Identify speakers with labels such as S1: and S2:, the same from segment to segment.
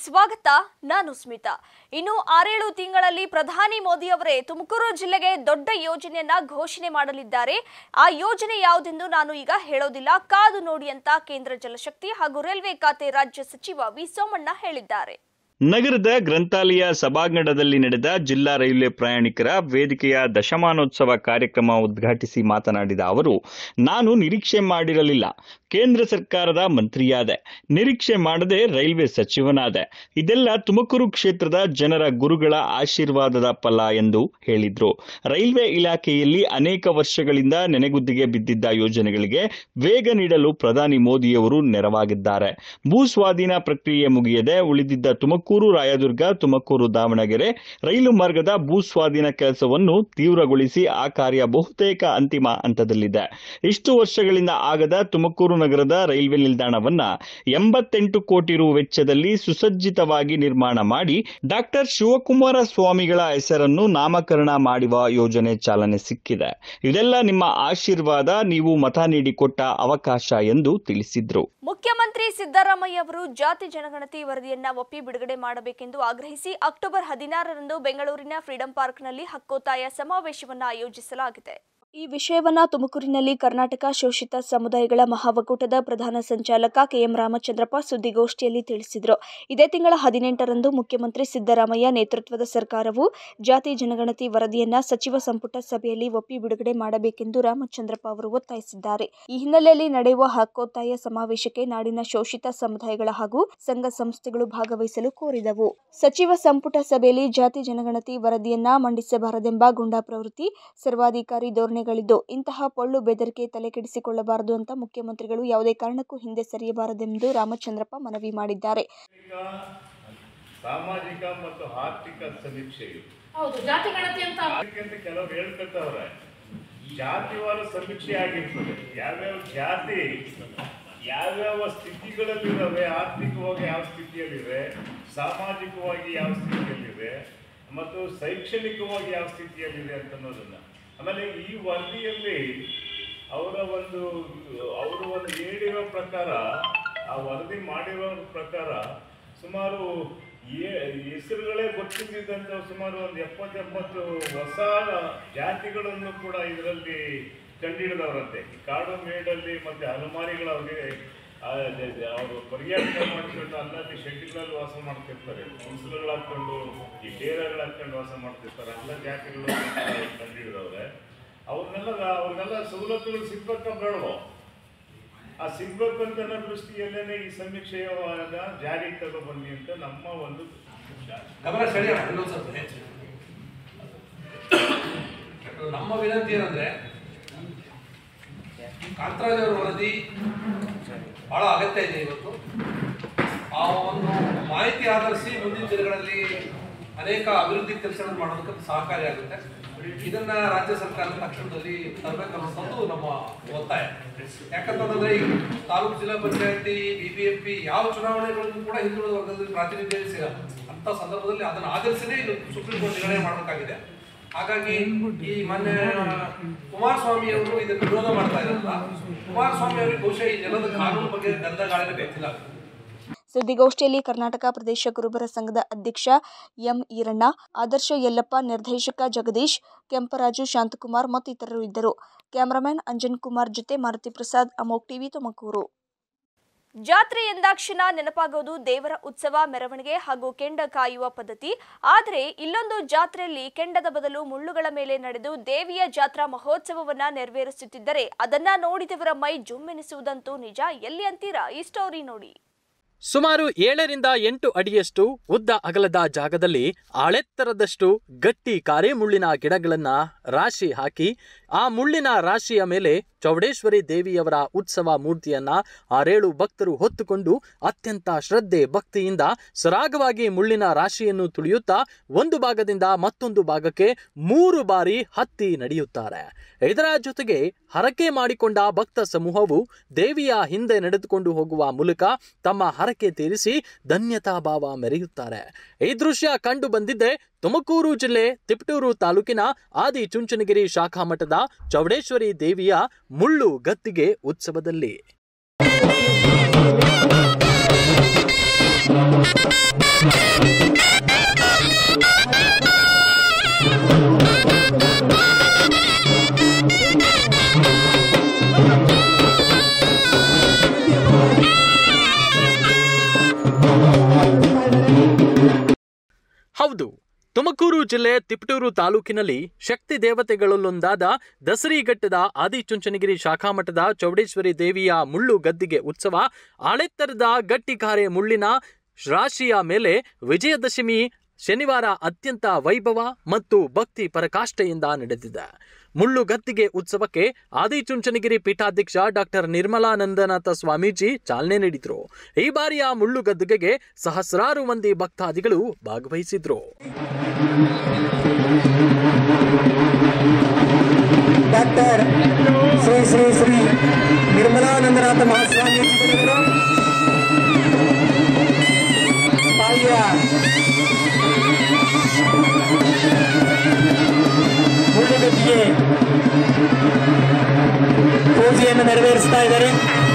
S1: ಸ್ವಾಗತ ನಾನು ಸ್ಮಿತಾ ಇನ್ನು ಆರೇಳು ತಿಂಗಳಲ್ಲಿ ಪ್ರಧಾನಿ ಮೋದಿ ಅವರೇ ತುಮಕೂರು ಜಿಲ್ಲೆಗೆ ದೊಡ್ಡ ಯೋಜನೆಯನ್ನ ಘೋಷಣೆ ಮಾಡಲಿದ್ದಾರೆ ಆ ಯೋಜನೆ ಯಾವುದೆಂದು ನಾನು ಈಗ ಹೇಳೋದಿಲ್ಲ ಕಾದು ನೋಡಿ ಅಂತ ಕೇಂದ್ರ ಜಲಶಕ್ತಿ ಹಾಗೂ ರೈಲ್ವೆ ಖಾತೆ ರಾಜ್ಯ ಸಚಿವ ವಿ ಸೋಮಣ್ಣ ಹೇಳಿದ್ದಾರೆ
S2: ನಗರದ ಗ್ರಂಥಾಲಯ ಸಭಾಂಗಣದಲ್ಲಿ ನಡೆದ ಜಿಲ್ಲಾ ರೈಲ್ವೆ ಪ್ರಯಾಣಿಕರ ವೇದಿಕೆಯ ದಶಮಾನೋತ್ಸವ ಕಾರ್ಯಕ್ರಮ ಉದ್ಘಾಟಿಸಿ ಮಾತನಾಡಿದ ಅವರು ನಾನು ನಿರೀಕ್ಷೆ ಮಾಡಿರಲಿಲ್ಲ ಕೇಂದ್ರ ಸರ್ಕಾರದ ಮಂತ್ರಿಯಾದೆ ನಿರೀಕ್ಷೆ ಮಾಡದೆ ರೈಲ್ವೆ ಸಚಿವನಾದೆ ಇದೆಲ್ಲ ತುಮಕೂರು ಕ್ಷೇತ್ರದ ಜನರ ಗುರುಗಳ ಆಶೀರ್ವಾದದ ಫಲ ಎಂದು ಹೇಳಿದ್ರು ರೈಲ್ವೆ ಇಲಾಖೆಯಲ್ಲಿ ಅನೇಕ ವರ್ಷಗಳಿಂದ ನೆನೆಗುದ್ದಿಗೆ ಬಿದ್ದಿದ್ದ ಯೋಜನೆಗಳಿಗೆ ವೇಗ ನೀಡಲು ಪ್ರಧಾನಿ ಮೋದಿಯವರು ನೆರವಾಗಿದ್ದಾರೆ ಭೂ ಸ್ವಾಧೀನ ಪ್ರಕ್ರಿಯೆ ಮುಗಿಯದೆ ಉಳಿದಿದ್ದ ತುಮಕೂರು ರಾಯದುರ್ಗ ತುಮಕೂರು ದಾವಣಗೆರೆ ರೈಲು ಮಾರ್ಗದ ಭೂ ಸ್ವಾಧೀನ ಕೆಲಸವನ್ನು ತೀವ್ರಗೊಳಿಸಿ ಆ ಕಾರ್ಯ ಬಹುತೇಕ ಅಂತಿಮ ಹಂತದಲ್ಲಿದೆ ಇಷ್ಟು ವರ್ಷಗಳಿಂದ ಆಗದ ತುಮಕೂರು ನಗರದ ರೈಲ್ವೆ ನಿಲ್ದಾಣವನ್ನ ಎಂಬತ್ತೆಂಟು ಕೋಟಿ ರು ವೆಚ್ಚದಲ್ಲಿ ಸುಸಜ್ಜಿತವಾಗಿ ನಿರ್ಮಾಣ ಮಾಡಿ ಡಾಕ್ಟರ್ ಶಿವಕುಮಾರ ಸ್ವಾಮಿಗಳ ಹೆಸರನ್ನು ನಾಮಕರಣ ಮಾಡುವ ಯೋಜನೆ ಚಾಲನೆ ಸಿಕ್ಕಿದೆ ಇದೆಲ್ಲ ನಿಮ್ಮ ಆಶೀರ್ವಾದ ನೀವು ಮತ ನೀಡಿ ಕೊಟ್ಟ ಅವಕಾಶ ಎಂದು ತಿಳಿಸಿದ್ರು
S1: ಮುಖ್ಯಮಂತ್ರಿ ಸಿದ್ದರಾಮಯ್ಯ ಅವರು ಜಾತಿ ಜನಗಣತಿ ವರದಿಯನ್ನ ಒಪ್ಪಿ ಬಿಡುಗಡೆ ಮಾಡಬೇಕೆಂದು ಆಗ್ರಹಿಸಿ ಅಕ್ಟೋಬರ್ ಹದಿನಾರರಂದು ಬೆಂಗಳೂರಿನ ಫ್ರೀಡಂ ಪಾರ್ಕ್ನಲ್ಲಿ ಹಕ್ಕೊತ್ತಾಯ ಸಮಾವೇಶವನ್ನು ಆಯೋಜಿಸಲಾಗಿದೆ ಈ ವಿಷಯವನ್ನ ತುಮಕೂರಿನಲ್ಲಿ ಕರ್ನಾಟಕ ಶೋಷಿತ ಸಮುದಾಯಗಳ ಮಹಾಒಕ್ಕೂಟದ ಪ್ರಧಾನ ಸಂಚಾಲಕ ಕೆಎಂ ರಾಮಚಂದ್ರಪ್ಪ ಸುದ್ದಿಗೋಷ್ಠಿಯಲ್ಲಿ ತಿಳಿಸಿದರು ಇದೇ ತಿಂಗಳ ಹದಿನೆಂಟರಂದು ಮುಖ್ಯಮಂತ್ರಿ ಸಿದ್ದರಾಮಯ್ಯ ನೇತೃತ್ವದ ಸರ್ಕಾರವು ಜಾತಿ ಜನಗಣತಿ ವರದಿಯನ್ನ ಸಚಿವ ಸಂಪುಟ ಸಭೆಯಲ್ಲಿ ಒಪ್ಪಿ ಬಿಡುಗಡೆ ಮಾಡಬೇಕೆಂದು ರಾಮಚಂದ್ರಪ್ಪ ಅವರು ಒತ್ತಾಯಿಸಿದ್ದಾರೆ ಈ ಹಿನ್ನೆಲೆಯಲ್ಲಿ ನಡೆಯುವ ಹಕ್ಕೊತ್ತಾಯ ಸಮಾವೇಶಕ್ಕೆ ನಾಡಿನ ಶೋಷಿತ ಸಮುದಾಯಗಳ ಹಾಗೂ ಸಂಘ ಸಂಸ್ಥೆಗಳು ಭಾಗವಹಿಸಲು ಕೋರಿದವು ಸಚಿವ ಸಂಪುಟ ಸಭೆಯಲ್ಲಿ ಜಾತಿ ಜನಗಣತಿ ವರದಿಯನ್ನ ಮಂಡಿಸಬಾರದೆಂಬ ಗುಂಡಾ ಪ್ರವೃತ್ತಿ ಸರ್ವಾಧಿಕಾರಿ ಧೋರಣೆಗಳಿದ್ದು ಇಂತಹ ಪೊಳ್ಳು ಬೆದರಿಕೆ ತಲೆಕೆಡಿಸಿಕೊಳ್ಳಬಾರದು ಅಂತ ಮುಖ್ಯಮಂತ್ರಿಗಳು ಯಾವುದೇ ಕಾರಣಕ್ಕೂ ಹಿಂದೆ ಸರಿಯಬಾರದೆಂದು ರಾಮಚಂದ್ರಪ್ಪ ಮನವಿ ಮಾಡಿದ್ದಾರೆ
S3: ಈಗ ಸಾಮಾಜಿಕ ಮತ್ತು ಆರ್ಥಿಕ ಸಮೀಕ್ಷೆಯು
S4: ಹೌದು ಜಾತಿ ಗಣತಿ ಅಂತ
S3: ಅದಕ್ಕೆ ಅಂತ ಕೆಲವರು ಹೇಳ್ಕೊತವ್ರೆ ಜಾತಿವಾರ ಸಮೀಕ್ಷೆ ಆಗಿರ್ತದೆ ಯಾವ್ಯಾವ ಜಾತಿ ಯಾವ್ಯಾವ ಸ್ಥಿತಿಗಳಲ್ಲಿದ್ದಾವೆ ಆರ್ಥಿಕವಾಗಿ ಯಾವ ಸ್ಥಿತಿಯಲ್ಲಿವೆ ಸಾಮಾಜಿಕವಾಗಿ ಯಾವ ಸ್ಥಿತಿಯಲ್ಲಿವೆ ಮತ್ತು ಶೈಕ್ಷಣಿಕವಾಗಿ ಯಾವ ಸ್ಥಿತಿಯಲ್ಲಿದೆ ಅಂತ ಅನ್ನೋದನ್ನ ಆಮೇಲೆ ಈ ವರದಿಯಲ್ಲಿ ಅವರ ಒಂದು ಅವರು ಒಂದು ಹೇಳಿರೋ ಪ್ರಕಾರ ಆ ವರದಿ ಮಾಡಿರೋ ಪ್ರಕಾರ ಸುಮಾರು ಏ- ಹೆಸರುಗಳೇ ಗೊತ್ತಿದ್ದಂಥ ಸುಮಾರು ಒಂದು ಎಪ್ಪತ್ತೆಂಬತ್ತು ಹೊಸ ಜಾತಿಗಳನ್ನು ಕೂಡ ಇದರಲ್ಲಿ ಕಂಡುಹಿಡಿದವರಂತೆ ಈ ಕಾಡು ಮೇಡಲ್ಲಿ ಮತ್ತೆ ಅಲಮಾರಿಗಳು ಅವ್ರಿಗೆ ಅವರು ಪರ್ಯಾಯ ಮಾಡಿಕೊಂಡು ಅಲ್ಲಲ್ಲಿ ಶೆಡ್ಗಳಲ್ಲಿ ವಾಸ ಮಾಡ್ತಿರ್ತಾರೆ ಮುಸುಳುಗಳು ಹಾಕೊಂಡು ಈ ಡೇರೆಗಳು ಹಾಕೊಂಡು ವಾಸ ಮಾಡ್ತಿರ್ತಾರೆ ಎಲ್ಲ ಜಾತಿಗಳು ಕಂಡುಹಿಡಿದವ್ರೆ ಅವ್ರನ್ನೆಲ್ಲ ಅವ್ರಿಗೆಲ್ಲ ಸವಲತ್ತುಗಳು ಸಿಗ್ಬೇಕ ಬೇಡವೋ ಆ ಸಿಗ್ಬೇಕು ಅಂತ ಅನ್ನೋ ದೃಷ್ಟಿಯಲ್ಲೇನೆ ಈ ಸಮೀಕ್ಷೆಯವಾದ ಜಾರಿಗೆ ತಗೊಬನ್ನಿ ಅಂತ ನಮ್ಮ ಒಂದು
S5: ಗಮನ ಸೆಳೆಯೋಣ ಇನ್ನೊಂದ್ಸತಿ ನಮ್ಮ ವಿನಂತಿ ಏನಂದ್ರೆ ಕಾಂತರಾಜ್ ಅವರ ವರದಿ ಬಹಳ ಅಗತ್ಯ ಇದೆ ಇವತ್ತು ಆ ಒಂದು ಮಾಹಿತಿ ಆಧರಿಸಿ ಮುಂದಿನ ದಿನಗಳಲ್ಲಿ ಅನೇಕ ಅಭಿವೃದ್ಧಿ ಕೆಲಸಗಳನ್ನು ಮಾಡೋದಕ್ಕೆ ಸಹಕಾರಿಯಾಗುತ್ತೆ ಇದನ್ನ ರಾಜ್ಯ ಸರ್ಕಾರ ತಕ್ಷಣದಲ್ಲಿ ತರಬೇಕನ್ನುವಂಥದ್ದು ನಮ್ಮ ಒತ್ತಾಯ ಯಾಕಂತಂದ್ರೆ ಈ ತಾಲೂಕು ಜಿಲ್ಲಾ ಪಂಚಾಯತಿ ಬಿಬಿಎಂಪಿ ಯಾವ ಚುನಾವಣೆಗಳನ್ನು ಕೂಡ ಹಿಂದುಳಿದ ವರ್ಗದಲ್ಲಿ ಪ್ರಾತಿನಿಧ್ಯ ಸಿಗಲ್ಲ ಅಂತ ಸಂದರ್ಭದಲ್ಲಿ ಅದನ್ನು ಆಧರಿಸಿನೇ ಇದು ಸುಪ್ರೀಂ ಕೋರ್ಟ್ ನಿರ್ಣಯ ಮಾಡಬೇಕಾಗಿದೆ ಹಾಗಾಗಿ ಈ ಮೊನ್ನೆ ಕುಮಾರಸ್ವಾಮಿ ಅವರು ಇದನ್ನು ವಿರೋಧ ಮಾಡ್ತಾ ಇದ್ದಾರಲ್ಲ ಕುಮಾರಸ್ವಾಮಿ ಅವರಿಗೆ ಬಹುಶಃ ಈ ನೆಲದ ಕಾನೂನು ಬಗ್ಗೆ ಗಂಧಗಾಳಿನ ಗೊತ್ತಿಲ್ಲ
S1: ಸುದ್ದಿಗೋಷ್ಠಿಯಲ್ಲಿ ಕರ್ನಾಟಕ ಪ್ರದೇಶ ಕುರುಬರ ಸಂಘದ ಅಧ್ಯಕ್ಷ ಎಂ ಈರಣ್ಣ ಆದರ್ಶ ಯಲ್ಲಪ್ಪ ನಿರ್ದೇಶಕ ಜಗದೀಶ್ ಕೆಂಪರಾಜು ಶಾಂತಕುಮಾರ್ ಮತ್ತಿತರರು ಇದ್ದರು ಕ್ಯಾಮರಾಮನ್ ಅಂಜನ್ ಕುಮಾರ್ ಜೊತೆ ಮಾರುತಿ ಪ್ರಸಾದ್ ಅಮೋಕ್ ಟಿವಿ ತುಮಕೂರು ಜಾತ್ರೆ ಎಂದಾಕ್ಷಣ ನೆನಪಾಗೋದು ದೇವರ ಉತ್ಸವ ಮೆರವಣಿಗೆ ಹಾಗೂ ಕೆಂಡ ಕಾಯುವ ಪದ್ಧತಿ ಆದರೆ ಇಲ್ಲೊಂದು ಜಾತ್ರೆಯಲ್ಲಿ ಕೆಂಡದ ಬದಲು ಮುಳ್ಳುಗಳ ಮೇಲೆ ನಡೆದು ದೇವಿಯ ಜಾತ್ರಾ ಮಹೋತ್ಸವವನ್ನ ನೆರವೇರಿಸುತ್ತಿದ್ದರೆ ಅದನ್ನ ನೋಡಿದವರ ಮೈ ಜುಮ್ಮೆನಿಸುವುದಂತೂ ನಿಜ ಎಲ್ಲಿ ಅಂತೀರಾ ಈ ಸ್ಟೋರಿ ನೋಡಿ
S6: ಸುಮಾರು ಏಳರಿಂದ ಎಂಟು ಅಡಿಯಷ್ಟು ಉದ್ದ ಅಗಲದ ಜಾಗದಲ್ಲಿ ಆಳೆತ್ತರದಷ್ಟು ಗಟ್ಟಿ ಕಾರೆ ಮುಳ್ಳಿನ ಗಿಡಗಳನ್ನ ರಾಶಿ ಹಾಕಿ ಆ ಮುಳ್ಳಿನ ರಾಶಿಯ ಮೇಲೆ ಚೌಡೇಶ್ವರಿ ದೇವಿಯವರ ಉತ್ಸವ ಮೂರ್ತಿಯನ್ನ ಆರೇಳು ಭಕ್ತರು ಹೊತ್ತುಕೊಂಡು ಅತ್ಯಂತ ಶ್ರದ್ಧೆ ಭಕ್ತಿಯಿಂದ ಸರಾಗವಾಗಿ ಮುಳ್ಳಿನ ರಾಶಿಯನ್ನು ತುಳಿಯುತ್ತಾ ಒಂದು ಭಾಗದಿಂದ ಮತ್ತೊಂದು ಭಾಗಕ್ಕೆ ಮೂರು ಬಾರಿ ಹತ್ತಿ ನಡೆಯುತ್ತಾರೆ ಇದರ ಜೊತೆಗೆ ಹರಕೆ ಮಾಡಿಕೊಂಡ ಭಕ್ತ ಸಮೂಹವು ದೇವಿಯ ಹಿಂದೆ ನಡೆದುಕೊಂಡು ಹೋಗುವ ಮೂಲಕ ತಮ್ಮ ಹರಕೆ ತೀರಿಸಿ ಧನ್ಯತಾ ಭಾವ ಮೆರೆಯುತ್ತಾರೆ ಈ ದೃಶ್ಯ ಕಂಡು ಬಂದಿದ್ದೆ ತುಮಕೂರು ಜಿಲ್ಲೆ ತಿಪಟೂರು ತಾಲೂಕಿನ ಆದಿ ಚುಂಚನಗಿರಿ ಶಾಖಾ ಮಠದ ಚೌಡೇಶ್ವರಿ ದೇವಿಯ ಮುಳ್ಳು ಗದ್ದಿಗೆ ಉತ್ಸವದಲ್ಲಿ ಹೌದು ತುಮಕೂರು ಜಿಲ್ಲೆ ತಿಪಟೂರು ತಾಲೂಕಿನಲ್ಲಿ ಶಕ್ತಿ ದೇವತೆಗಳಲ್ಲೊಂದಾದ ದಸರಿಘಟ್ಟದ ಆದಿಚುಂಚನಗಿರಿ ಶಾಖಾಮಠದ ಚೌಡೇಶ್ವರಿ ದೇವಿಯ ಮುಳ್ಳು ಗದ್ದಿಗೆ ಉತ್ಸವ ಆಳೆತ್ತರದ ಗಟ್ಟಿಕಾರೆ ಮುಳ್ಳಿನ ರಾಶಿಯ ಮೇಲೆ ವಿಜಯದಶಮಿ ಶನಿವಾರ ಅತ್ಯಂತ ವೈಭವ ಮತ್ತು ಭಕ್ತಿ ಪರಕಾಷ್ಠೆಯಿಂದ ನಡೆದಿದೆ ಮುಳ್ಳು ಗದ್ದಿಗೆ ಉತ್ಸವಕ್ಕೆ ಆದಿಚುಂಚನಗಿರಿ ಪೀಠಾಧ್ಯಕ್ಷ ಡಾಕ್ಟರ್ ನಿರ್ಮಲಾನಂದನಾಥ ಸ್ವಾಮೀಜಿ ಚಾಲನೆ ನೀಡಿದ್ರು ಈ ಬಾರಿಯ ಮುಳ್ಳು ಗದ್ದಿಗೆಗೆ ಸಹಸ್ರಾರು ಮಂದಿ ಭಕ್ತಾದಿಗಳು ಭಾಗವಹಿಸಿದ್ರು
S4: ಡಾಕ್ಟರ್ ಶ್ರೀ ಶ್ರೀ ಶ್ರೀ ನಿರ್ಮಲಾನಂದನಾಥ ಮಹಾಸ್ವಾಮೀಜಿಗಳಿವರು ತಾಯಿಯ ಮುಳ್ಳುಗದ್ದಿಗೆ ಪೂಜೆಯನ್ನು ನೆರವೇರಿಸ್ತಾ ಇದ್ದಾರೆ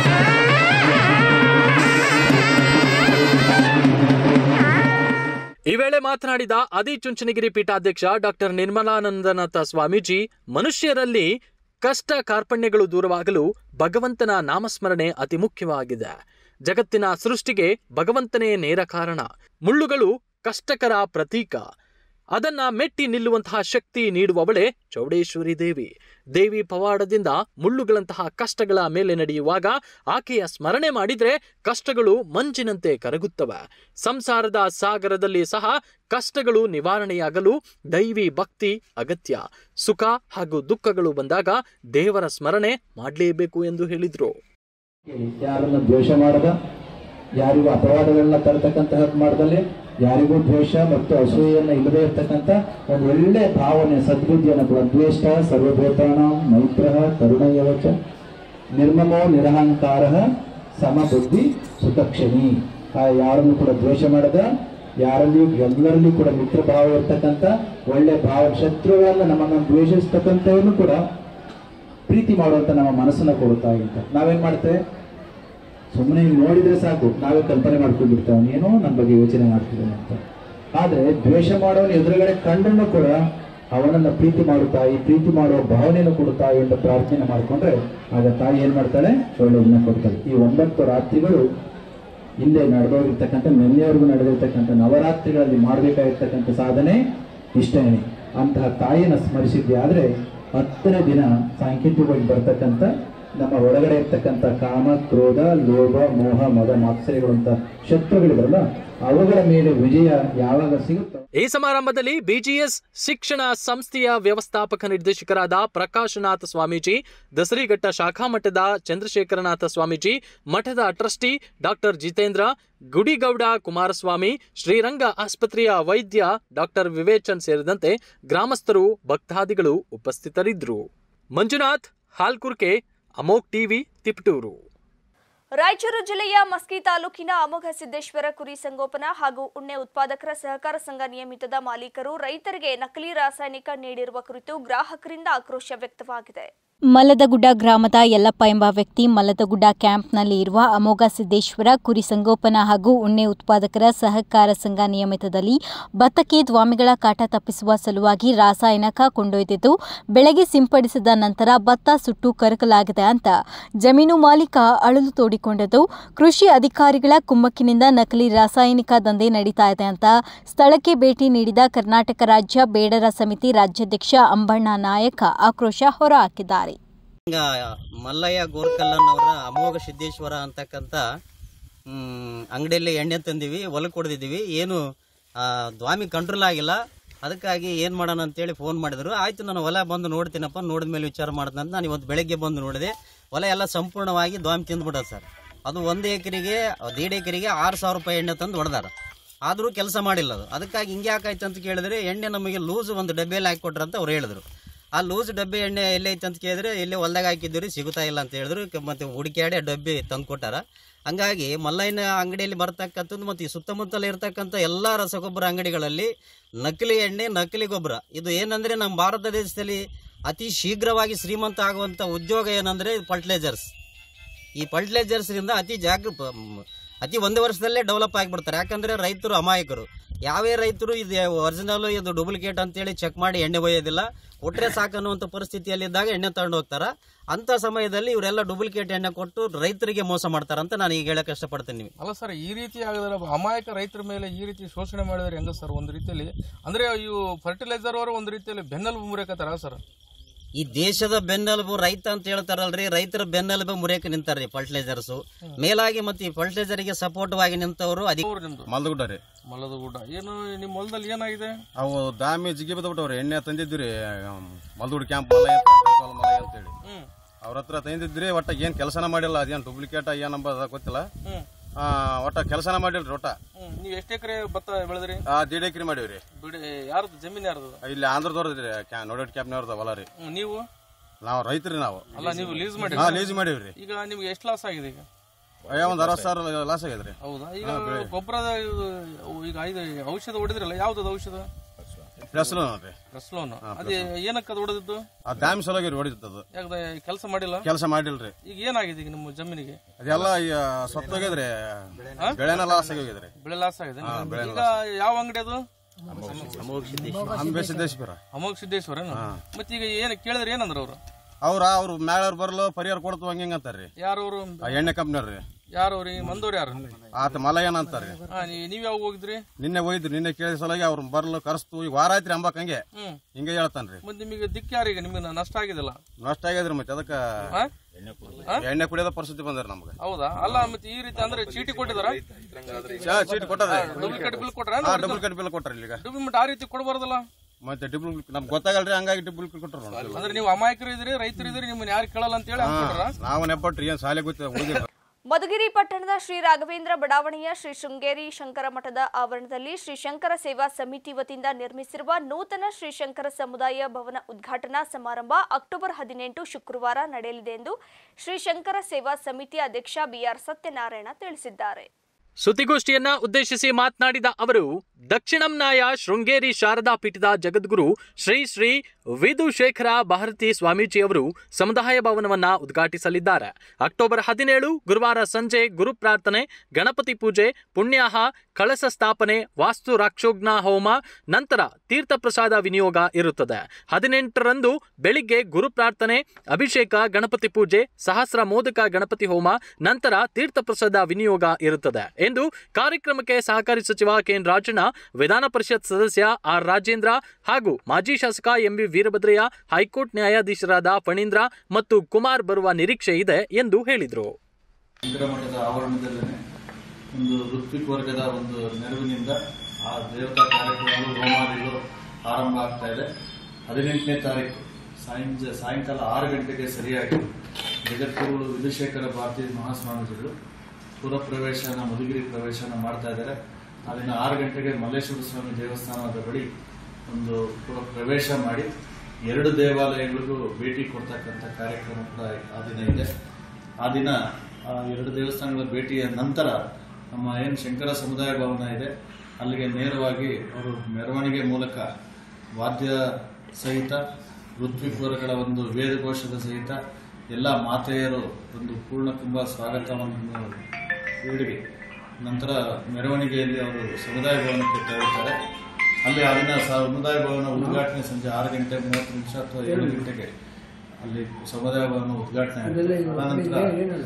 S6: ಈ ವೇಳೆ ಮಾತನಾಡಿದ ಆದಿಚುಂಚನಗಿರಿ ಪೀಠಾಧ್ಯಕ್ಷ ಡಾಕ್ಟರ್ ನಿರ್ಮಲಾನಂದನಾಥ ಸ್ವಾಮೀಜಿ ಮನುಷ್ಯರಲ್ಲಿ ಕಷ್ಟ ಕಾರ್ಪಣ್ಯಗಳು ದೂರವಾಗಲು ಭಗವಂತನ ನಾಮಸ್ಮರಣೆ ಅತಿ ಮುಖ್ಯವಾಗಿದೆ ಜಗತ್ತಿನ ಸೃಷ್ಟಿಗೆ ಭಗವಂತನೇ ನೇರ ಕಾರಣ ಮುಳ್ಳುಗಳು ಕಷ್ಟಕರ ಪ್ರತೀಕ ಅದನ್ನ ಮೆಟ್ಟಿ ನಿಲ್ಲುವಂತಹ ಶಕ್ತಿ ನೀಡುವವಳೇ ಚೌಡೇಶ್ವರಿ ದೇವಿ ದೇವಿ ಪವಾಡದಿಂದ ಮುಳ್ಳುಗಳಂತಹ ಕಷ್ಟಗಳ ಮೇಲೆ ನಡೆಯುವಾಗ ಆಕೆಯ ಸ್ಮರಣೆ ಮಾಡಿದ್ರೆ ಕಷ್ಟಗಳು ಮಂಜಿನಂತೆ ಕರಗುತ್ತವೆ ಸಂಸಾರದ ಸಾಗರದಲ್ಲಿ ಸಹ ಕಷ್ಟಗಳು ನಿವಾರಣೆಯಾಗಲು ದೈವಿ ಭಕ್ತಿ ಅಗತ್ಯ ಸುಖ ಹಾಗೂ ದುಃಖಗಳು ಬಂದಾಗ ದೇವರ ಸ್ಮರಣೆ ಮಾಡಲೇಬೇಕು ಎಂದು ಹೇಳಿದ್ರು
S7: ಯಾರನ್ನ ದ್ವೇಷ ಮಾಡದ ಯಾರಿಗೂ ಅಪವಾದಗಳನ್ನ ತರತಕ್ಕಂತಹದ್ದು ಮಾಡದಲ್ಲಿ ಯಾರಿಗೂ ದ್ವೇಷ ಮತ್ತು ಅಸೂಯೆಯನ್ನ ಇಲ್ಲದೆ ಇರ್ತಕ್ಕಂಥ ಒಂದು ಒಳ್ಳೆ ಭಾವನೆ ಸದ್ಬುದ್ಧಿಯನ್ನು ಕೂಡ ದ್ವೇಷ ಸರ್ವಭೂತಾನ ಮೈತ್ರ ಕರುಣಯವಚ ನಿರ್ಮಮೋ ನಿರಹಂಕಾರ ಸಮಬುದ್ಧಿ ಸುತಕ್ಷಣಿ ಆ ಯಾರನ್ನು ಕೂಡ ದ್ವೇಷ ಮಾಡದ ಯಾರಲ್ಲಿ ಎಲ್ಲರಲ್ಲಿ ಕೂಡ ಮಿತ್ರ ಭಾವ ಇರ್ತಕ್ಕಂಥ ಒಳ್ಳೆ ಭಾವ ಶತ್ರುಗಳನ್ನ ನಮ್ಮನ್ನು ದ್ವೇಷಿಸ್ತಕ್ಕಂಥವನ್ನು ಕೂಡ ಪ್ರೀತಿ ಮಾಡುವಂತ ನಮ್ಮ ಮನಸ್ಸನ್ನ ಕೊಡುತ್ತಾ ಇರುತ್ತೆ ನಾವೇನ್ ಮಾಡ್ತೇವೆ ಸುಮ್ಮನೆ ನೋಡಿದ್ರೆ ಸಾಕು ನಾವೇ ಕಲ್ಪನೆ ಮಾಡ್ಕೊಂಡ್ಬಿಡ್ತೇವೆ ಏನೋ ನಮ್ಮ ಬಗ್ಗೆ ಯೋಚನೆ ಮಾಡ್ತಿದ್ದಾನೆ ಅಂತ ಆದ್ರೆ ದ್ವೇಷ ಮಾಡೋನ ಎದುರುಗಡೆ ಕಂಡನ್ನು ಕೂಡ ಅವನನ್ನ ಪ್ರೀತಿ ಮಾಡು ತಾಯಿ ಪ್ರೀತಿ ಮಾಡುವ ಭಾವನೆಯನ್ನು ಕೊಡು ತಾಯಿ ಅಂತ ಪ್ರಾರ್ಥನೆ ಮಾಡ್ಕೊಂಡ್ರೆ ಆಗ ತಾಯಿ ಏನ್ ಮಾಡ್ತಾಳೆ ಒಳ್ಳೆಯದನ್ನ ಕೊಡ್ತಾಳೆ ಈ ಒಂಬತ್ತು ರಾತ್ರಿಗಳು ಹಿಂದೆ ನಡೆದೋಗಿರ್ತಕ್ಕಂಥ ನಿನ್ನೆವರೆಗೂ ನಡೆದಿರ್ತಕ್ಕಂಥ ನವರಾತ್ರಿಗಳಲ್ಲಿ ಮಾಡಬೇಕಾಗಿರ್ತಕ್ಕಂಥ ಸಾಧನೆ ಇಷ್ಟೇನೆ ಅಂತಹ ತಾಯಿಯನ್ನು ಸ್ಮರಿಸಿದ್ದೆ ಆದ್ರೆ ಹತ್ತನೇ ದಿನ ಸಾಂಕೇತಿಕವಾಗಿ ಬರ್ತಕ್ಕಂಥ ನಮ್ಮ ಒಳಗಡೆ ಇರ್ತಕ್ಕಂಥ ಕಾಮ ಕ್ರೋಧ ಲೋಭ ಮೋಹ ಮದ ಮಾತ್ಸರ್ಯಗಳು ಅಂತ ಶತ್ರುಗಳಿದಾರಲ್ಲ ಅವುಗಳ ಮೇಲೆ ವಿಜಯ ಯಾವಾಗ ಸಿಗುತ್ತೋ
S6: ಈ ಸಮಾರಂಭದಲ್ಲಿ ಬಿಜಿಎಸ್ ಶಿಕ್ಷಣ ಸಂಸ್ಥೆಯ ವ್ಯವಸ್ಥಾಪಕ ನಿರ್ದೇಶಕರಾದ ಪ್ರಕಾಶನಾಥ ಸ್ವಾಮೀಜಿ ದಸರಿಘಟ್ಟ ಶಾಖಾ ಮಠದ ಚಂದ್ರಶೇಖರನಾಥ ಸ್ವಾಮೀಜಿ ಮಠದ ಟ್ರಸ್ಟಿ ಡಾಕ್ಟರ್ ಜಿತೇಂದ್ರ ಗುಡಿಗೌಡ ಕುಮಾರಸ್ವಾಮಿ ಶ್ರೀರಂಗ ಆಸ್ಪತ್ರೆಯ ವೈದ್ಯ ಡಾಕ್ಟರ್ ವಿವೇಚನ್ ಸೇರಿದಂತೆ ಗ್ರಾಮಸ್ಥರು ಭಕ್ತಾದಿಗಳು ಉಪಸ್ಥಿತರಿದ್ದರು ಮಂಜುನಾಥ್ ಹಾಲ್ಕುರ್ಕೆ ಅಮೋಕ್ ಟಿವಿ ತಿಪಟೂರು
S1: ರಾಯಚೂರು ಜಿಲ್ಲೆಯ ಮಸ್ಕಿ ತಾಲೂಕಿನ ಅಮೋಘ ಸಿದ್ದೇಶ್ವರ ಕುರಿ ಸಂಗೋಪನಾ ಹಾಗೂ ಉಣ್ಣೆ ಉತ್ಪಾದಕರ ಸಹಕಾರ ಸಂಘ ನಿಯಮಿತದ ಮಾಲೀಕರು ರೈತರಿಗೆ ನಕಲಿ ರಾಸಾಯನಿಕ ನೀಡಿರುವ ಕುರಿತು ಗ್ರಾಹಕರಿಂದ ಆಕ್ರೋಶ ವ್ಯಕ್ತವಾಗಿದೆ
S8: ಮಲದಗುಡ್ಡ ಗ್ರಾಮದ ಯಲ್ಲಪ್ಪ ಎಂಬ ವ್ಯಕ್ತಿ ಮಲದಗುಡ್ಡ ಕ್ಯಾಂಪ್ನಲ್ಲಿ ಇರುವ ಅಮೋಘ ಸಿದ್ದೇಶ್ವರ ಕುರಿ ಸಂಗೋಪನಾ ಹಾಗೂ ಉಣ್ಣೆ ಉತ್ಪಾದಕರ ಸಹಕಾರ ಸಂಘ ನಿಯಮಿತದಲ್ಲಿ ಭತ್ತಕ್ಕೆ ದ್ವಾಮಿಗಳ ಕಾಟ ತಪ್ಪಿಸುವ ಸಲುವಾಗಿ ರಾಸಾಯನಿಕ ಕೊಂಡೊಯ್ದಿದ್ದು ಬೆಳೆಗೆ ಸಿಂಪಡಿಸಿದ ನಂತರ ಭತ್ತ ಸುಟ್ಟು ಕರಕಲಾಗಿದೆ ಅಂತ ಜಮೀನು ಮಾಲೀಕ ಅಳಲು ತೋಡಿಕೊಂಡಿದ್ದು ಕೃಷಿ ಅಧಿಕಾರಿಗಳ ಕುಮ್ಮಕ್ಕಿನಿಂದ ನಕಲಿ ರಾಸಾಯನಿಕ ದಂಧೆ ನಡೀತಾ ಇದೆ ಅಂತ ಸ್ಥಳಕ್ಕೆ ಭೇಟಿ ನೀಡಿದ ಕರ್ನಾಟಕ ರಾಜ್ಯ ಬೇಡರ ಸಮಿತಿ ರಾಜ್ಯಾಧ್ಯಕ್ಷ ಅಂಬಣ್ಣ ನಾಯಕ ಆಕ್ರೋಶ ಹೊರಹಾಕಿದ್ದಾರೆ
S9: ಹಿಂಗ ಮಲ್ಲಯ್ಯ ಗೋರ್ಕಲ್ಲನವರ ಅಮೋಘ ಸಿದ್ದೇಶ್ವರ ಅಂತಕ್ಕಂಥ ಅಂಗಡಿಯಲ್ಲಿ ಎಣ್ಣೆ ತಂದಿವಿ ಹೊಲಕ್ಕೆ ಹೊಡೆದಿದ್ದೀವಿ ಏನು ಆ, ದ್ವಾಮಿ ಕಂಟ್ರೋಲ್ ಆಗಿಲ್ಲ ಅದಕ್ಕಾಗಿ ಏನು ಮಾಡೋಣ ಅಂತೇಳಿ ಫೋನ್ ಮಾಡಿದ್ರು ಆಯ್ತು ನಾನು ಹೊಲ ಬಂದು ನೋಡ್ತೀನಪ್ಪ ನೋಡಿದ ಮೇಲೆ ವಿಚಾರ ಮಾಡ್ದೆ ಅಂತ ನಾನು ಇವತ್ತು ಬೆಳಗ್ಗೆ ಬಂದು ನೋಡಿದೆ ಹೊಲ ಎಲ್ಲ ಸಂಪೂರ್ಣವಾಗಿ ದ್ವಾಮಿ ತಿಂದ್ಬಿಟ್ಟ ಸರ್ ಅದು ಒಂದು ಎಕರೆಗೆ ದೇಡ್ ಎಕರೆಗೆ ಆರು ಸಾವಿರ ರೂಪಾಯಿ ಎಣ್ಣೆ ತಂದು ಹೊಡೆದಾರ ಆದರೂ ಕೆಲಸ ಮಾಡಿಲ್ಲ ಅದು ಅದಕ್ಕಾಗಿ ಹಿಂಗೆ ಯಾಕಾಯ್ತು ಅಂತ ಕೇಳಿದ್ರೆ ಎಣ್ಣೆ ನಮಗೆ ಲೂಸ್ ಒಂದು ಡಬ್ಬಿಯಲ್ಲಿ ಹಾಕಿ ಅಂತ ಅವ್ರು ಹೇಳಿದ್ರು ಆ ಲೂಸ್ ಡಬ್ಬಿ ಎಣ್ಣೆ ಎಲ್ಲಿ ಐತೆ ಅಂತ ಕೇಳಿದ್ರೆ ಎಲ್ಲಿ ಹೊಲ್ದಾಗ ಹಾಕಿದ್ದೀರಿ ಸಿಗುತ್ತಾ ಇಲ್ಲ ಅಂತ ಹೇಳಿದ್ರು ಕ- ಮತ್ತೆ ಹುಡುಕ್ಯಾಡಿ ಆ ಡಬ್ಬಿ ತಂದು ಕೊಟ್ಟಾರ ಹಂಗಾಗಿ ಮಲ್ಲಯ್ಯನ ಅಂಗಡಿಯಲ್ಲಿ ಬರ್ತಕ್ಕಂಥದ್ದು ಮತ್ತು ಈ ಸುತ್ತಮುತ್ತಲ ಇರ್ತಕ್ಕಂಥ ಎಲ್ಲ ರಸಗೊಬ್ಬರ ಅಂಗಡಿಗಳಲ್ಲಿ ನಕಲಿ ಎಣ್ಣೆ ನಕಲಿ ಗೊಬ್ಬರ ಇದು ಏನಂದ್ರೆ ನಮ್ಮ ಭಾರತ ದೇಶದಲ್ಲಿ ಅತಿ ಶೀಘ್ರವಾಗಿ ಶ್ರೀಮಂತ ಆಗುವಂಥ ಉದ್ಯೋಗ ಏನಂದ್ರೆ ಫರ್ಟಿಲೈಸರ್ಸ್ ಈ ಫರ್ಟಿಲೈಸರ್ಸ್ರಿಂದ ಅತಿ ಜಾಗೃ ಪ- ಮ್- ಅತಿ ಒಂದು ವರ್ಷದಲ್ಲೇ ಡೆವಲಪ್ ಆಗಿಬಿಡ್ತಾರೆ ಯಾಕಂದ್ರೆ ರೈತರು ಅಮಾಯಕರು ಯಾವೇ ರೈತರು ಇದು ಒರಿಜಿನಲ್ ಇದು ಡೂಪ್ಲಿಕೇಟ್ ಅಂತೇಳಿ ಚೆಕ್ ಮಾಡಿ ಎಣ್ಣೆ ಒಯ್ಯೋದಿಲ್ಲ ಕೊಟ್ರೆ ಸಾಕನ್ನುವಂಥ ಪರಿಸ್ಥಿತಿಯಲ್ಲಿದ್ದಾಗ ಎಣ್ಣೆ ತಗೊಂಡು ಹೋಗ್ತಾರ ಅಂತ ಸಮಯದಲ್ಲಿ ಇವರೆಲ್ಲ ಡೂಪ್ಲಿಕೇಟ್ ಎಣ್ಣೆ ಕೊಟ್ಟು ರೈತರಿಗೆ ಮೋಸ ಮಾಡ್ತಾರಂತ ನಾನು ಈಗ ಹೇಳಕ್ ಇಷ್ಟಪಡ್ತೀನಿ ನೀವು
S10: ಅಲ್ಲ ಸರ್ ಈ ರೀತಿ ಆಗಿದ್ರೆ ಅಮಾಯಕ ರೈತರ ಮೇಲೆ ಈ ರೀತಿ ಶೋಷಣೆ ಮಾಡಿದ್ರೆ ಹೆಂಗ ಸರ್ ಒಂದು ರೀತಿಯಲ್ಲಿ ಅಂದ್ರೆ ಇವು ಫರ್ಟಿಲೈಸರ್ ಅವರು ಒಂದು ರೀತಿಯಲ್ಲಿ ಬೆನ್ನೆಲುಬು ಮುರಿಯಕತ್ತಾರ ಸರ್
S9: ಈ ದೇಶದ ಬೆನ್ನೆಲುಬು ರೈತ ಅಂತ ಹೇಳ್ತಾರಲ್ರಿ ರೈತರ ಬೆನ್ನೆಲುಬು ಮುರಿಯಕ್ಕೆ ನಿಂತಾರ್ರಿ ಫರ್ಟಿಲೈಸರ್ಸ್ ಮೇಲಾಗಿ ಮತ್ತೆ ಈ ಫರ್ಟಿಲೈಸರ್ಗೆ ಸಪೋರ್ಟ್ ಆಗಿ ನಿಂತವರು ಅಧಿಕ
S10: ಅವ್ರು ನಿಮ್ದು
S11: ಮಲ್ದಗುಡ್ಡ ರೀ
S10: ಮಲ್ಲದ ಗುಡ್ಡ ಏನು ನಿಮ್ಮ ಹೊಲದಲ್ಲಿ ಏನಾಗಿದೆ
S11: ಅವು ದಾಮಿ ಜಿಗಿ ಬಿದ್ದಬಿಟ್ಟವ್ರಿ ಎಣ್ಣೆ ತಂದಿದ್ವಿ ರೀ ಮಲ್ದಗುಡ್ ಕ್ಯಾಂಪ್ ಮಲೈ ಅಂತ ಗಂಟ್ವಾಲ್ ಮಲೈ ಅಂತೇಳಿ
S10: ಹ್ಮ್
S11: ಅವ್ರ ಹತ್ರ ತಂದಿದ್ರಿ ಒಟ್ಟ ಏನ್ ಕೆಲಸನ ಮಾಡಿಲ್ಲ ಅದೇನ್ ಡೂಪ್ಲಿಕೇಟ್ ಏನಂಬ ಗೊತ್ತಿಲ್ಲ
S10: ಹ್ಮ್
S11: ಆ, ಒಟ್ಟ ಕೆಲಸನ ಮಾಡಿಲ್ರಿ ಒಟ್ಟ
S10: ಹ್ಮ್ ನೀವು ಎಷ್ಟು ಎಕರೆ ಭತ್ತ ಬೆಳೆದ್ರಿ
S11: ಆ ದೀಡ್ ಎಕ್ರೆ ಮಾಡೀವ್ರಿ
S10: ಬಿಡಿ ಯಾರ್ದು ಜಮೀನು ಯಾರ್ದು
S11: ಇಲ್ಲಿ ಆಂಧ್ರದವ್ರದ್ರಿ ಕ್ಯಾ ನೋಡೋಟ್ ಕ್ಯಾಂಪ್ನವ್ರದ ಹೊಲ ರೀ
S10: ಹ್ಮ್, ನೀವು
S11: ನಾವು ರೈತರಿ ನಾವು
S10: ಅಲ್ಲ ನೀವು ಲೀಸ್ ಮಾಡಿ
S11: ಹಾ ಲೀಸ್ ಮಾಡೀವ್ರಿ
S10: ಈಗ ನಿಮ್ಗೆ ಎಷ್ಟು ಲಾಸ್ ಆಗಿದೆ ಈಗ
S11: ಅಯ್ಯ ಒಂದ್ ಅರವತ್ ಸಾವಿರ ಲಾಸ್ ಆಗ್ಯದ್ರಿ
S10: ಹೌದಾ ಈಗ ಗೊಬ್ಬರದ ಇದು ಈಗ ಇದು ಔಷಧ ಹೊಡೆದ್ರಲ್ಲ ಯಾವ್ದು ಔಷಧ
S11: ಹೆಸರು ನೋಡ್ರಿ
S10: ರಸ್ಲೋನ್ ಅದೇ ಏನಕ್ಕೆ ಅದು ಹೊಡೆದಿದ್ದು
S11: ಆ ದಾಮಿ ಸಲುವಾಗಿ ಹೊಡಿತದ
S10: ಯಾಕಂದ್ರೆ ಕೆಲಸ ಮಾಡಿಲ್ಲ
S11: ಕೆಲಸ ಮಾಡಿಲ್ರಿ
S10: ಈಗ ಏನಾಗಿದೆ ಈಗ ನಿಮ್ಮ ಜಮೀನಿಗೆ
S11: ಅದೆಲ್ಲ ಈ ಸತ್ತೋಗ್ಯದ್ರಿ ಬೆಳೆನ ಲಾಸ್ ಆಗ್ಯದ್ರಿ
S10: ಬೆಳೆ ಲಾಸ್ ಆಗಿದೆ ಈಗ ಯಾವ ಅಂಗಡಿ ಅದು
S11: ಅಂಬೆ ಸಿದ್ದೇಶ್ವರ
S10: ಅಮೋಘ ಸಿದ್ದೇಶ್ವರ ಮತ್ತೆ ಈಗ ಏನ್ ಕೇಳಿದ್ರೆ ಏನಂದ್ರ ಅವ್ರು
S11: ಅವ್ರ ಅವ್ರು ಮ್ಯಾಳವ್ರು ಬರ್ಲು ಪರಿಹಾರ ಕೊಡ್ತು ಹಂಗ ಹಿಂಗ ಅಂತಾರ್ರಿ
S10: ಯಾರು ಅವರು
S11: ಆ ಎಣ್ಣೆ ಕಂಪ್ನಿಯವ್ರಿ
S10: ಯಾರು ಅವ್ರಿ ಮಂದವ್ರು ಯಾರು
S11: ಆತ ಮಲಯನ ಅಂತಾರ್ರಿ
S10: ಹಾ ನೀ- ನೀವ್ ಯಾವಾಗ ಹೋಗಿದ್ರಿ
S11: ನಿನ್ನೆ ಹೋಯ್ತು ನಿನ್ನೆ ಕೇಳಿದ ಸಲುವಾಗಿ ಅವ್ರು ಬರ್ಲು ಕರೆಸ್ತು ಈಗ ವಾರ ಆಯ್ತ್ರಿ ಅಂಬಕ್ ಹಂಗೆ
S10: ಹ್ಮ್
S11: ಹಿಂಗೆ ಹೇಳ್ತಾನ್ರಿ
S10: ಮತ್ತೆ ನಿಮಗೆ ದಿಕ್ಕ ಯಾರೀಗ ನಿಮಗೆ ನಷ್ಟ ಆಗಿದಿಲ್ಲ
S11: ನಷ್ಟ ಆಗ್ಯದ್ರಿ ಮತ್ತೆ ಅದಕ್ಕ
S10: ಹಾ?
S11: ಎಣ್ಣೆ ಕುಡಿಯೋದ ಪರಿಸ್ಥಿತಿ ಬಂದ್ರಿ ನಮ್ಗೆ
S10: ಹೌದಾ ಅಲ್ಲ ಮತ್ತೆ ಈ ರೀತಿ ಅಂದ್ರೆ ಚೀಟಿ ಕೊಟ್ಟಿದಾರ
S11: ಚಾ ಚೀಟಿ ಕೊಟ್ಟದ
S10: ಡೂಪ್ಲಿಕೇಟ್ ಬಿಲ್ ಕೊಟ್ರ
S11: ಹಾ ಡಬಲ್ ಕಟ್ ಬಿಲ್ ಕೊಟ್ರಿ ಈಗ
S10: ಡೂಪ್ಲಿಕೇಟ್ ಆ ರೀತಿ ಕೊಡಬಾರ್ದಲ್ಲ
S11: ಮತ್ತೆ ಡಬಲ್ ನಮ್ಗೆ ಗೊತ್ತಾಗಲ್ರಿ ಹಂಗಾಗಿ ಡಬಲ್ ಕೊಟ್ಟರು
S10: ಅಂದ್ರೆ ನೀವು ಅಮಾಯಕರು ಇದ್ರಿ ರೈತರು ಇದ್ರಿ ನಿಮ್ಮನ್ನ ಯಾರು ಕೇಳಲ್ಲ ಅಂತ ಹೇಳಿ ಅನ್ಕೊಂಡ್ರ
S11: ನಾವು ನೆಪ್ಪಟ್ರಿ ಏನ್ ಶಾಲೆ ಗೊತ್ತಿಲ್ಲ ಓದಿಲ್ಲ
S1: ಮಧುಗಿರಿ ಪಟ್ಟಣದ ಶ್ರೀ ರಾಘವೇಂದ್ರ ಬಡಾವಣೆಯ ಶ್ರೀ ಶೃಂಗೇರಿ ಶಂಕರ ಮಠದ ಆವರಣದಲ್ಲಿ ಶ್ರೀ ಶಂಕರ ಸೇವಾ ಸಮಿತಿ ವತಿಯಿಂದ ನಿರ್ಮಿಸಿರುವ ನೂತನ ಶ್ರೀ ಶಂಕರ ಸಮುದಾಯ ಭವನ ಉದ್ಘಾಟನಾ ಸಮಾರಂಭ ಅಕ್ಟೋಬರ್ ಹದಿನೆಂಟು ಶುಕ್ರವಾರ ನಡೆಯಲಿದೆ ಎಂದು ಶ್ರೀ ಶಂಕರ ಸೇವಾ ಸಮಿತಿ ಅಧ್ಯಕ್ಷ ಬಿಆರ್ ಸತ್ಯನಾರಾಯಣ ತಿಳಿಸಿದ್ದಾರೆ
S6: ಸುದ್ದಿಗೋಷ್ಠಿಯನ್ನ ಉದ್ದೇಶಿಸಿ ಮಾತನಾಡಿದ ಅವರು ದಕ್ಷಿಣಂನಾಯ ಶೃಂಗೇರಿ ಶಾರದಾ ಪೀಠದ ಜಗದ್ಗುರು ಶ್ರೀ ಶ್ರೀ ವಿಧುಶೇಖರ ಭಾರತಿ ಸ್ವಾಮೀಜಿಯವರು ಸಮುದಾಯ ಭವನವನ್ನ ಉದ್ಘಾಟಿಸಲಿದ್ದಾರೆ ಅಕ್ಟೋಬರ್ ಹದಿನೇಳು ಗುರುವಾರ ಸಂಜೆ ಗುರು ಪ್ರಾರ್ಥನೆ ಗಣಪತಿ ಪೂಜೆ ಪುಣ್ಯಾಹ ಕಳಸ ಸ್ಥಾಪನೆ ವಾಸ್ತು ರಾಕ್ಷೋಗ್ನ ಹೋಮ ನಂತರ ತೀರ್ಥ ಪ್ರಸಾದ ವಿನಿಯೋಗ ಇರುತ್ತದೆ ಹದಿನೆಂಟರಂದು ಬೆಳಿಗ್ಗೆ ಗುರು ಪ್ರಾರ್ಥನೆ ಅಭಿಷೇಕ ಗಣಪತಿ ಪೂಜೆ ಸಹಸ್ರ ಮೋದಕ ಗಣಪತಿ ಹೋಮ ನಂತರ ತೀರ್ಥ ಪ್ರಸಾದ ವಿನಿಯೋಗ ಇರುತ್ತದೆ ಎಂದು ಕಾರ್ಯಕ್ರಮಕ್ಕೆ ಸಹಕಾರಿ ಸಚಿವ ಕೆಎನ್ ರಾಜಣ್ಣ ವಿಧಾನ ಪರಿಷತ್ ಸದಸ್ಯ ಆರ್ ರಾಜೇಂದ್ರ ಹಾಗೂ ಮಾಜಿ ಶಾಸಕ ಎಂಬಿ ವೀರಭದ್ರಯ್ಯ ಹೈಕೋರ್ಟ್ ನ್ಯಾಯಾಧೀಶರಾದ ಫಣೀಂದ್ರ ಮತ್ತು ಕುಮಾರ್ ಬರುವ ನಿರೀಕ್ಷೆ ಇದೆ ಎಂದು ಹೇಳಿದರು
S12: ಮಠದ ಆವರಣದಲ್ಲೇ ಒಂದು ಋತ್ವಿಕ್ ವರ್ಗದ ಒಂದು ನೆರವಿನಿಂದ ಆ ದೇವತಾ ಕಾರ್ಯಕ್ರಮಗಳು ಹೋಮಾದಿಗಳು ಆರಂಭ ಆಗ್ತಾ ಇದೆ ಹದಿನೆಂಟನೇ ತಾರೀಕು ಸಾಯಂಜ ಸಾಯಂಕಾಲ ಆರು ಗಂಟೆಗೆ ಸರಿಯಾಗಿ ಜಗದ್ಗುರುಗಳು ವಿಧುಶೇಖರ ಭಾರತಿ ಮಹಾಸ್ವಾಮೀಜಿಗಳು ಪುರ ಪ್ರವೇಶನ ಮಧುಗಿರಿ ಪ್ರವೇಶನ ಮಾಡ್ತಾ ಇದ್ದಾರೆ ಅದನ್ನು ಆರು ಗಂಟೆಗೆ ಮಲ್ಲೇಶ್ವರ ಸ್ವಾಮಿ ದೇವಸ್ಥಾನದ ಬಳಿ ಒಂದು ಪುರ ಪ್ರವೇಶ ಮಾಡಿ ಎರಡು ದೇವಾಲಯಗಳಿಗೂ ಭೇಟಿ ಕೊಡ್ತಕ್ಕಂಥ ಕಾರ್ಯಕ್ರಮ ಕೂಡ ಆ ದಿನ ಇದೆ ಆ ದಿನ ಆ ಎರಡು ದೇವಸ್ಥಾನಗಳ ಭೇಟಿಯ ನಂತರ ನಮ್ಮ ಏನು ಶಂಕರ ಸಮುದಾಯ ಭವನ ಇದೆ ಅಲ್ಲಿಗೆ ನೇರವಾಗಿ ಅವರು ಮೆರವಣಿಗೆ ಮೂಲಕ ವಾದ್ಯ ಸಹಿತ ಋತ್ವಿಕ್ವರಗಳ ಒಂದು ವೇದಘೋಷದ ಸಹಿತ ಎಲ್ಲ ಮಾತೆಯರು ಒಂದು ಪೂರ್ಣ ಕುಂಭ ಸ್ವಾಗತವನ್ನು ನೀಡಿ ನಂತರ ಮೆರವಣಿಗೆಯಲ್ಲಿ ಅವರು ಸಮುದಾಯ ಭವನಕ್ಕೆ ತೆರಳುತ್ತಾರೆ ಅಲ್ಲಿ ಆ ದಿನ ಸಮುದಾಯ ಭವನ ಉದ್ಘಾಟನೆ ಸಂಜೆ ಆರು ಗಂಟೆ ಮೂವತ್ತು ನಿಮಿಷ ಅಥವಾ ಏಳು ಗಂಟೆಗೆ ಅಲ್ಲಿ ಸಮುದಾಯ ಭವನ ಉದ್ಘಾಟನೆ ಆಗುತ್ತೆ ಅದಾನಂತರ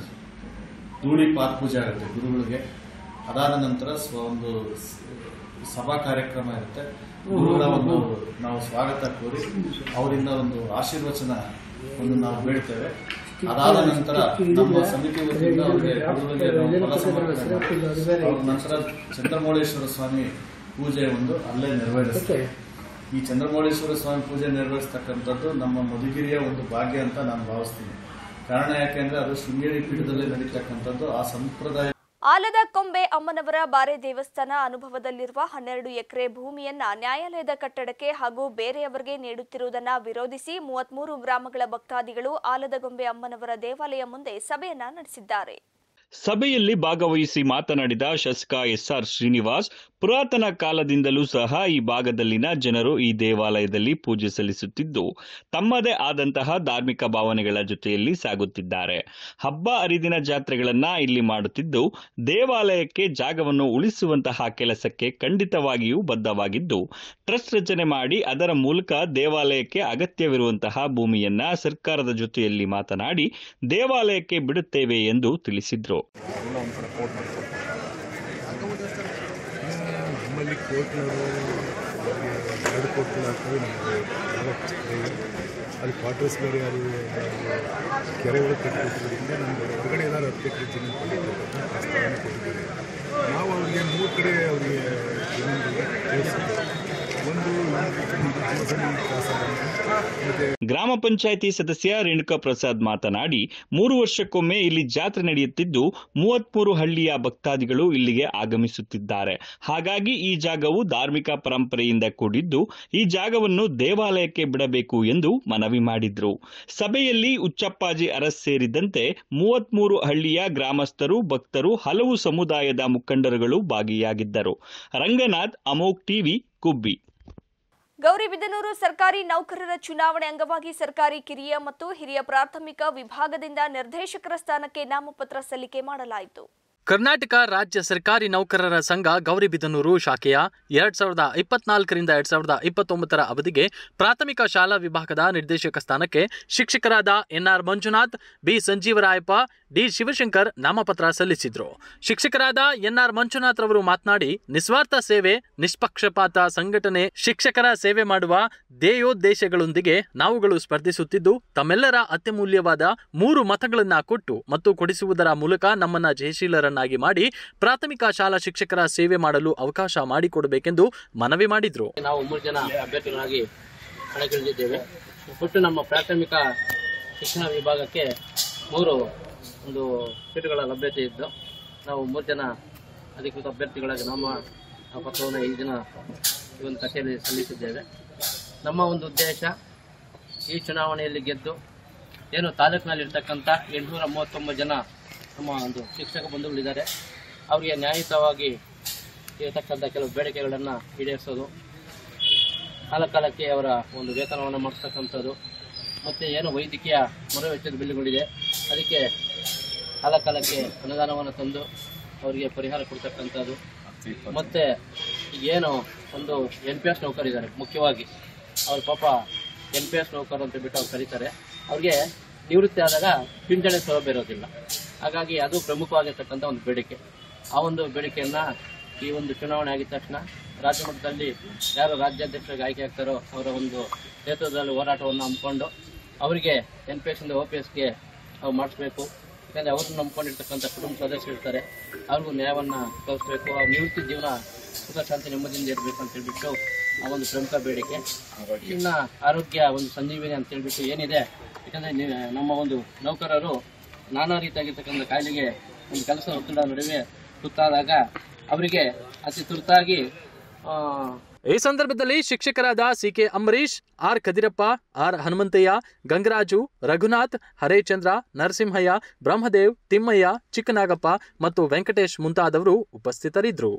S12: ಧೂಳಿ ಪಾತ್ ಪೂಜೆ ಆಗುತ್ತೆ ಗುರುಗಳಿಗೆ ಅದಾದ ನಂತರ ಸ್ವ ಒಂದು ಸ- ಸಭಾ ಕಾರ್ಯಕ್ರಮ ಇರುತ್ತೆ ಗುರುಗಳ ಒಂದು ನಾವು ಸ್ವಾಗತ ಕೋರಿ ಅವರಿಂದ ಒಂದು ಆಶೀರ್ವಚನ ಒಂದು ನಾವು ಬೇಡ್ತೇವೆ ಅದಾದ ನಂತರ ನಮ್ಮ ಸಮಿತಿ ವತಿಯಿಂದ ಅವರಿಗೆ ಗುರುಗಳಿಗೆ ನಾವು ಫಲ ಸಮರ್ಪಣೆ ಮಾಡಿ, ಅವ್ರ ನಂತರ ಚಂದ್ರಮೌಳೇಶ್ವರ ಸ್ವಾಮಿ ಪೂಜೆ ಒಂದು ಅಲ್ಲೇ ನೆರವೇರಿಸ್ತೇವೆ ಈ ಚಂದ್ರಮೌಳೇಶ್ವರ ಸ್ವಾಮಿ ಪೂಜೆ ನೆರವೇರಿಸ್ತಕ್ಕಂಥದ್ದು ನಮ್ಮ ಮಧುಗಿರಿಯ ಒಂದು ಭಾಗ್ಯ ಅಂತ ನಾನು ಭಾವಿಸ್ತೀನಿ ಕಾರಣ ಯಾಕೆಂದ್ರೆ ಅದು ಶೃಂಗೇರಿ ಪೀಠದಲ್ಲಿ ನಡೀತಕ್ಕಂಥದ್ದು ಆ ಸಂಪ್ರದಾಯ
S1: ಆಲದ ಕೊಂಬೆ ಅಮ್ಮನವರ ಬಾರೆ ದೇವಸ್ಥಾನ ಅನುಭವದಲ್ಲಿರುವ ಹನ್ನೆರಡು ಎಕರೆ ಭೂಮಿಯನ್ನ ನ್ಯಾಯಾಲಯದ ಕಟ್ಟಡಕ್ಕೆ ಹಾಗೂ ಬೇರೆಯವರಿಗೆ ನೀಡುತ್ತಿರುವುದನ್ನ ವಿರೋಧಿಸಿ ಮೂವತ್ಮೂರು ಗ್ರಾಮಗಳ ಭಕ್ತಾದಿಗಳು ಆಲದಗೊಂಬೆ ಅಮ್ಮನವರ ದೇವಾಲಯ ಮುಂದೆ ಸಭೆಯನ್ನ ನಡೆಸಿದ್ದಾರೆ
S2: ಸಭೆಯಲ್ಲಿ ಭಾಗವಹಿಸಿ ಮಾತನಾಡಿದ ಶಾಸಕ ಎಸ್ಆರ್ ಶ್ರೀನಿವಾಸ್ ಪುರಾತನ ಕಾಲದಿಂದಲೂ ಸಹ ಈ ಭಾಗದಲ್ಲಿನ ಜನರು ಈ ದೇವಾಲಯದಲ್ಲಿ ಪೂಜೆ ಸಲ್ಲಿಸುತ್ತಿದ್ದು ತಮ್ಮದೇ ಆದಂತಹ ಧಾರ್ಮಿಕ ಭಾವನೆಗಳ ಜೊತೆಯಲ್ಲಿ ಸಾಗುತ್ತಿದ್ದಾರೆ ಹಬ್ಬ ಹರಿದಿನ ಜಾತ್ರೆಗಳನ್ನ ಇಲ್ಲಿ ಮಾಡುತ್ತಿದ್ದು ದೇವಾಲಯಕ್ಕೆ ಜಾಗವನ್ನು ಉಳಿಸುವಂತಹ ಕೆಲಸಕ್ಕೆ ಖಂಡಿತವಾಗಿಯೂ ಬದ್ಧವಾಗಿದ್ದು ಟ್ರಸ್ಟ್ ರಚನೆ ಮಾಡಿ ಅದರ ಮೂಲಕ ದೇವಾಲಯಕ್ಕೆ ಅಗತ್ಯವಿರುವಂತಹ ಭೂಮಿಯನ್ನ ಸರ್ಕಾರದ ಜೊತೆಯಲ್ಲಿ ಮಾತನಾಡಿ ದೇವಾಲಯಕ್ಕೆ ಬಿಡುತ್ತೇವೆ ಎಂದು ತಿಳಿಸಿದ್ರು
S13: ನಮ್ಮಲ್ಲಿ ಕೋರ್ಟ್ನವರು ಎರಡು ಕೋರ್ಟ್ಗಳು ಆಗ್ತವೆ ನಮಗೆ ನಾಲ್ಕು ಇದೆ. ಅಲ್ಲಿ ಕ್ವಾರ್ಟರ್ಸ್ ಬೇರೆ ಯಾರು ಕೆರೆಗಳು ಕಟ್ಟಿರೋದ್ರಿಂದ ನಮಗೆ ಹೊರಗಡೆ ಏನಾದ್ರು ಹತ್ತು ಎಕರೆ ಜಮೀನು ಕೊಟ್ಟಿರ್ತಕ್ಕಂಥ ಪ್ರಸ್ತಾವನೆ ಕೊಟ್ಟಿದ್ದೀವಿ ನಾವು ಅವರಿಗೆ ಮೂರು ಕಡೆ ಅವರಿಗೆ ಜಮೀನುಗಳಿಗೆ ತೋರಿಸಿದ್ವಿ ಒಂದು ಜೀವಸಂಧಿ ಮತ್ತು
S2: ಗ್ರಾಮ ಪಂಚಾಯಿತಿ ಸದಸ್ಯ ರೇಣುಕಾ ಪ್ರಸಾದ್ ಮಾತನಾಡಿ ಮೂರು ವರ್ಷಕ್ಕೊಮ್ಮೆ ಇಲ್ಲಿ ಜಾತ್ರೆ ನಡೆಯುತ್ತಿದ್ದು ಮೂವತ್ಮೂರು ಹಳ್ಳಿಯ ಭಕ್ತಾದಿಗಳು ಇಲ್ಲಿಗೆ ಆಗಮಿಸುತ್ತಿದ್ದಾರೆ ಹಾಗಾಗಿ ಈ ಜಾಗವು ಧಾರ್ಮಿಕ ಪರಂಪರೆಯಿಂದ ಕೂಡಿದ್ದು ಈ ಜಾಗವನ್ನು ದೇವಾಲಯಕ್ಕೆ ಬಿಡಬೇಕು ಎಂದು ಮನವಿ ಮಾಡಿದ್ರು ಸಭೆಯಲ್ಲಿ ಉಚ್ಚಪ್ಪಾಜಿ ಅರಸ್ ಸೇರಿದಂತೆ ಮೂವತ್ಮೂರು ಹಳ್ಳಿಯ ಗ್ರಾಮಸ್ಥರು ಭಕ್ತರು ಹಲವು ಸಮುದಾಯದ ಮುಖಂಡರುಗಳು ಭಾಗಿಯಾಗಿದ್ದರು ರಂಗನಾಥ್ ಅಮೋಕ್ ಟಿವಿ ಕುಬ್ಬಿ
S1: ಗೌರಿಬಿದನೂರು ಸರ್ಕಾರಿ ನೌಕರರ ಚುನಾವಣೆ ಅಂಗವಾಗಿ ಸರ್ಕಾರಿ ಕಿರಿಯ ಮತ್ತು ಹಿರಿಯ ಪ್ರಾಥಮಿಕ ವಿಭಾಗದಿಂದ ನಿರ್ದೇಶಕರ ಸ್ಥಾನಕ್ಕೆ ನಾಮಪತ್ರ ಸಲ್ಲಿಕೆ ಮಾಡಲಾಯಿತು
S6: ಕರ್ನಾಟಕ ರಾಜ್ಯ ಸರ್ಕಾರಿ ನೌಕರರ ಸಂಘ ಗೌರಿಬಿದನೂರು ಶಾಖೆಯ ಎರಡ್ ಸಾವಿರದ ಇಪ್ಪತ್ನಾಲ್ಕರಿಂದ ಎರಡ್ ಸಾವಿರದ ಇಪ್ಪತ್ತೊಂಬತ್ತರ ಅವಧಿಗೆ ಪ್ರಾಥಮಿಕ ಶಾಲಾ ವಿಭಾಗದ ನಿರ್ದೇಶಕ ಸ್ಥಾನಕ್ಕೆ ಶಿಕ್ಷಕರಾದ NR Manjunath B Sanjeevarayappa D Shivashankar ನಾಮಪತ್ರ ಸಲ್ಲಿಸಿದ್ರು ಶಿಕ್ಷಕರಾದ ಎನ್ಆರ್ ಮಂಜುನಾಥ್ ರವರು ಮಾತನಾಡಿ ನಿಸ್ವಾರ್ಥ ಸೇವೆ ನಿಷ್ಪಕ್ಷಪಾತ ಸಂಘಟನೆ ಶಿಕ್ಷಕರ ಸೇವೆ ಮಾಡುವ ಧ್ಯೇಯೋದ್ದೇಶಗಳೊಂದಿಗೆ ನಾವುಗಳು ಸ್ಪರ್ಧಿಸುತ್ತಿದ್ದು ತಮ್ಮೆಲ್ಲರ ಅತ್ಯಮೂಲ್ಯವಾದ ಮೂರು ಮತಗಳನ್ನ ಕೊಟ್ಟು ಮತ್ತು ಕೊಡಿಸುವುದರ ಮೂಲಕ ನಮ್ಮನ್ನ ಜಯಶೀಲರನ್ನಾಗಿ ಮಾಡಿ ಪ್ರಾಥಮಿಕ ಶಾಲಾ ಶಿಕ್ಷಕರ ಸೇವೆ ಮಾಡಲು ಅವಕಾಶ ಮಾಡಿಕೊಡಬೇಕೆಂದು ಮನವಿ ಮಾಡಿದ್ರು
S14: ನಾವು ಮೂರು ಜನ ಅಭ್ಯರ್ಥಿಗಳಾಗಿ ಕಣಕ್ಕಿಳಿದಿದ್ದೇವೆ ಒಟ್ಟು ನಮ್ಮ ಪ್ರಾಥಮಿಕ ಶಿಕ್ಷಣ ವಿಭಾಗಕ್ಕೆ ಮೂರು ಒಂದು ಸೀಟುಗಳ ಲಭ್ಯತೆ ಇದ್ದು ನಾವು ಮೂರು ಜನ ಅಧಿಕೃತ ಅಭ್ಯರ್ಥಿಗಳಾಗಿ ನಮ್ಮ ಪತ್ರವನ್ನು ಈ ದಿನ ಈ ಒಂದು ಕಚೇರಿ ಸಲ್ಲಿಸಿದ್ದೇವೆ ನಮ್ಮ ಒಂದು ಉದ್ದೇಶ ಈ ಚುನಾವಣೆಯಲ್ಲಿ ಗೆದ್ದು ಏನು ತಾಲೂಕಿನಲ್ಲಿರ್ತಕ್ಕಂಥ ಎಂಟುನೂರ ಮೂವತ್ತೊಂಬತ್ತು ಜನ ನಮ್ಮ ಒಂದು ಶಿಕ್ಷಕ ಬಂಧುಗಳಿದ್ದಾರೆ ಅವರಿಗೆ ನ್ಯಾಯಯುತವಾಗಿ ಇರತಕ್ಕಂಥ ಕೆಲವು ಬೇಡಿಕೆಗಳನ್ನು ಈಡೇರಿಸೋದು ಕಾಲ ಕಾಲಕ್ಕೆ ಅವರ ಒಂದು ವೇತನವನ್ನು ಮಾಡಿಸ್ತಕ್ಕಂಥದ್ದು ಮತ್ತು ಏನು ವೈದ್ಯಕೀಯ ಮರು ವೆಚ್ಚದ ಬಿಲ್ಲುಗಳಿದೆ ಅದಕ್ಕೆ ಕಾಲ ಕಾಲಕ್ಕೆ ಅನುದಾನವನ್ನು ತಂದು ಅವರಿಗೆ ಪರಿಹಾರ ಕೊಡ್ತಕ್ಕಂಥದ್ದು ಮತ್ತು ಏನು ಒಂದು ಎನ್ ಪಿ ಎಸ್ ನೌಕರಿದ್ದಾರೆ ಮುಖ್ಯವಾಗಿ ಅವ್ರ ಪಾಪ ಎನ್ ಪಿ ಎಸ್ ನೌಕರು ಅಂತ ಬಿಟ್ಟು ಅವ್ರು ಕರೀತಾರೆ ಅವ್ರಿಗೆ ನಿವೃತ್ತಿ ಆದಾಗ ಪಿಂಚಣಿ ಸೌಲಭ್ಯ ಇರೋದಿಲ್ಲ ಹಾಗಾಗಿ ಅದು ಪ್ರಮುಖವಾಗಿರ್ತಕ್ಕಂಥ ಒಂದು ಬೇಡಿಕೆ ಆ ಒಂದು ಬೇಡಿಕೆಯನ್ನು ಈ ಒಂದು ಚುನಾವಣೆ ಆಗಿದ ತಕ್ಷಣ ರಾಜ್ಯ ಮಟ್ಟದಲ್ಲಿ ಯಾರು ರಾಜ್ಯಾಧ್ಯಕ್ಷರಿಗೆ ಆಯ್ಕೆ ಆಗ್ತಾರೋ ಅವರ ಒಂದು ನೇತೃತ್ವದಲ್ಲಿ ಹೋರಾಟವನ್ನು ಹಮ್ಮಿಕೊಂಡು ಅವರಿಗೆ ಎನ್ ಪಿ ಎಸ್ಸಿಂದ ಒ ಪಿ ಎಸ್ಗೆ ನಾವು ಮಾಡಿಸ್ಬೇಕು ಯಾಕಂದರೆ ಅವ್ರನ್ನ ನಂಬ್ಕೊಂಡಿರ್ತಕ್ಕಂಥ ಕುಟುಂಬ ಸದಸ್ಯರು ಇರ್ತಾರೆ ಅವ್ರಿಗೂ ನ್ಯಾಯವನ್ನು ತೋರಿಸ್ಬೇಕು ಅವ್ರ ನಿವೃತ್ತಿ ಜೀವನ ಸುಖ ಶಾಂತಿ ನೆಮ್ಮದಿಯಿಂದ ಇರಬೇಕು ಅಂತ ಹೇಳ್ಬಿಟ್ಟು ಆ ಒಂದು ಪ್ರಮುಖ ಬೇಡಿಕೆ ಇನ್ನು ಆರೋಗ್ಯ ಒಂದು ಸಂಜೀವಿನಿ ಅಂತ ಹೇಳ್ಬಿಟ್ಟು ಏನಿದೆ ಯಾಕಂದರೆ ನಮ್ಮ ಒಂದು ನೌಕರರು ನಾನಾ ರೀತಿಯಾಗಿರ್ತಕ್ಕಂಥ ಕಾಯಿಲೆಗೆ ಒಂದು ಕೆಲಸ ಒತ್ತಡ ನಡುವೆ ತುತ್ತಾದಾಗ ಅವರಿಗೆ ಅತಿ ತುರ್ತಾಗಿ ಆ,
S6: ಈ ಸಂದರ್ಭದಲ್ಲಿ ಶಿಕ್ಷಕರಾದ CK Ambarish R Kadirappa R Hanumanthaiah Gangaraju Raghunath Harechandra Narasimhaiah Brahmadev Thimmaiah Chikkanagappa ಮತ್ತು ವೆಂಕಟೇಶ್ ಮುಂತಾದವರು ಉಪಸ್ಥಿತರಿದ್ದರು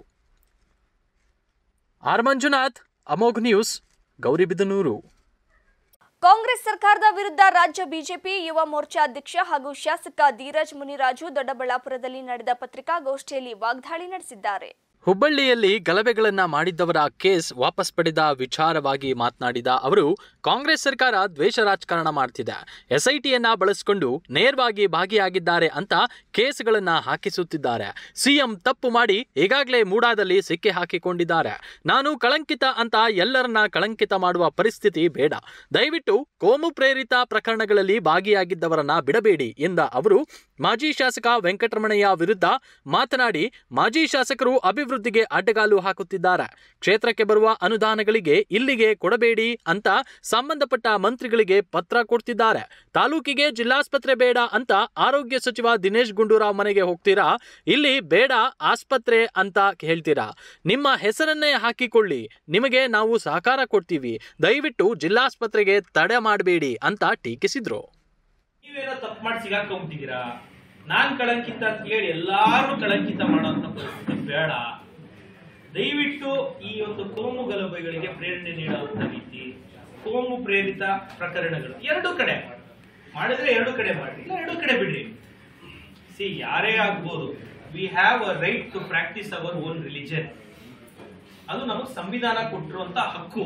S6: ಆರ್ ಮಂಜುನಾಥ್ ಅಮೋಘ್ ನ್ಯೂಸ್ ಗೌರಿಬಿದನೂರು
S1: ಕಾಂಗ್ರೆಸ್ ಸರ್ಕಾರದ ವಿರುದ್ಧ ರಾಜ್ಯ ಬಿಜೆಪಿ ಯುವ ಮೋರ್ಚಾ ಅಧ್ಯಕ್ಷ ಹಾಗೂ ಶಾಸಕ ಧೀರಜ್ ಮುನಿರಾಜು ದೊಡ್ಡಬಳ್ಳಾಪುರದಲ್ಲಿ ನಡೆದ ಪತ್ರಿಕಾಗೋಷ್ಠಿಯಲ್ಲಿ ವಾಗ್ದಾಳಿ ನಡೆಸಿದ್ದಾರೆ
S6: ಹುಬ್ಬಳ್ಳಿಯಲ್ಲಿ ಗಲಭೆಗಳನ್ನ ಮಾಡಿದ್ದವರ ಕೇಸ್ ವಾಪಸ್ ಪಡೆದ ವಿಚಾರವಾಗಿ ಮಾತನಾಡಿದ ಅವರು ಕಾಂಗ್ರೆಸ್ ಸರ್ಕಾರ ದ್ವೇಷ ರಾಜಕಾರಣ ಮಾಡ್ತಿದೆ ಎಸ್ಐಟಿಯನ್ನ ಬಳಸಿಕೊಂಡು ನೇರವಾಗಿ ಭಾಗಿಯಾಗಿದ್ದಾರೆ ಅಂತ ಕೇಸ್ಗಳನ್ನ ಹಾಕಿಸುತ್ತಿದ್ದಾರೆ ಸಿಎಂ ತಪ್ಪು ಮಾಡಿ ಈಗಾಗಲೇ ಮೂಡಾದಲ್ಲಿ ಸಿಕ್ಕಿ ಹಾಕಿಕೊಂಡಿದ್ದಾರೆ ನಾನು ಕಳಂಕಿತ ಅಂತ ಎಲ್ಲರನ್ನ ಕಳಂಕಿತ ಮಾಡುವ ಪರಿಸ್ಥಿತಿ ಬೇಡ ದಯವಿಟ್ಟು ಕೋಮು ಪ್ರೇರಿತ ಪ್ರಕರಣಗಳಲ್ಲಿ ಭಾಗಿಯಾಗಿದ್ದವರನ್ನ ಬಿಡಬೇಡಿ ಎಂದ ಅವರು ಮಾಜಿ ಶಾಸಕ ವೆಂಕಟರಮಣಯ್ಯ ವಿರುದ್ಧ ಮಾತನಾಡಿ ಮಾಜಿ ಶಾಸಕರು ಅಭಿವೃದ್ಧಿಗೆ ಅಡ್ಡಗಾಲು ಹಾಕುತ್ತಿದ್ದಾರೆ ಕ್ಷೇತ್ರಕ್ಕೆ ಬರುವ ಅನುದಾನಗಳಿಗೆ ಇಲ್ಲಿಗೆ ಕೊಡಬೇಡಿ ಅಂತ ಸಂಬಂಧಪಟ್ಟ ಮಂತ್ರಿಗಳಿಗೆ ಪತ್ರ ಕೊಡ್ತಿದ್ದಾರೆ ತಾಲೂಕಿಗೆ ಜಿಲ್ಲಾಸ್ಪತ್ರೆ ಬೇಡ ಅಂತ ಆರೋಗ್ಯ ಸಚಿವ ದಿನೇಶ್ ಗುಂಡೂರಾವ್ ಮನೆಗೆ ಹೋಗ್ತೀರಾ ಇಲ್ಲಿ ಬೇಡ ಆಸ್ಪತ್ರೆ ಅಂತ ಹೇಳ್ತೀರಾ ನಿಮ್ಮ ಹೆಸರನ್ನೇ ಹಾಕಿಕೊಳ್ಳಿ ನಿಮಗೆ ನಾವು ಸಹಕಾರ ಕೊಡ್ತೀವಿ ದಯವಿಟ್ಟು ಜಿಲ್ಲಾಸ್ಪತ್ರೆಗೆ ತಡೆ ಮಾಡಬೇಡಿ ಅಂತ ಟೀಕಿಸಿದ್ರು
S15: ನೀವೇನೋ ತಪ್ಪು ಮಾಡಿ ಸಿಗಾಕೊಂಬಿಟ್ಟಿದ್ದೀರಾ ನಾನ್ ಕಳಂಕಿತ ಅಂತ ಹೇಳಿ ಎಲ್ಲಾರು ಕಳಂಕಿತ ಮಾಡುವಂತ ಪರಿಸ್ಥಿತಿ ಬೇಡ ದಯವಿಟ್ಟು ಈ ಒಂದು ಕೋಮು ಗಲಭೆಗಳಿಗೆ ಪ್ರೇರಣೆ ನೀಡುವಂತ ರೀತಿ ಕೋಮು ಪ್ರೇರಿತ ಪ್ರಕರಣಗಳು ಎರಡು ಕಡೆ ಮಾಡಿದ್ರೆ ಎರಡು ಕಡೆ ಮಾಡಿ ಇಲ್ಲ ಎರಡು ಕಡೆ ಬಿಡ್ರಿ ಸಿ ಯಾರೇ ಆಗ್ಬೋದು we have a right to practise our own religion ಅದು ನಮಗೆ ಸಂವಿಧಾನ ಕೊಟ್ಟಿರುವಂತ ಹಕ್ಕು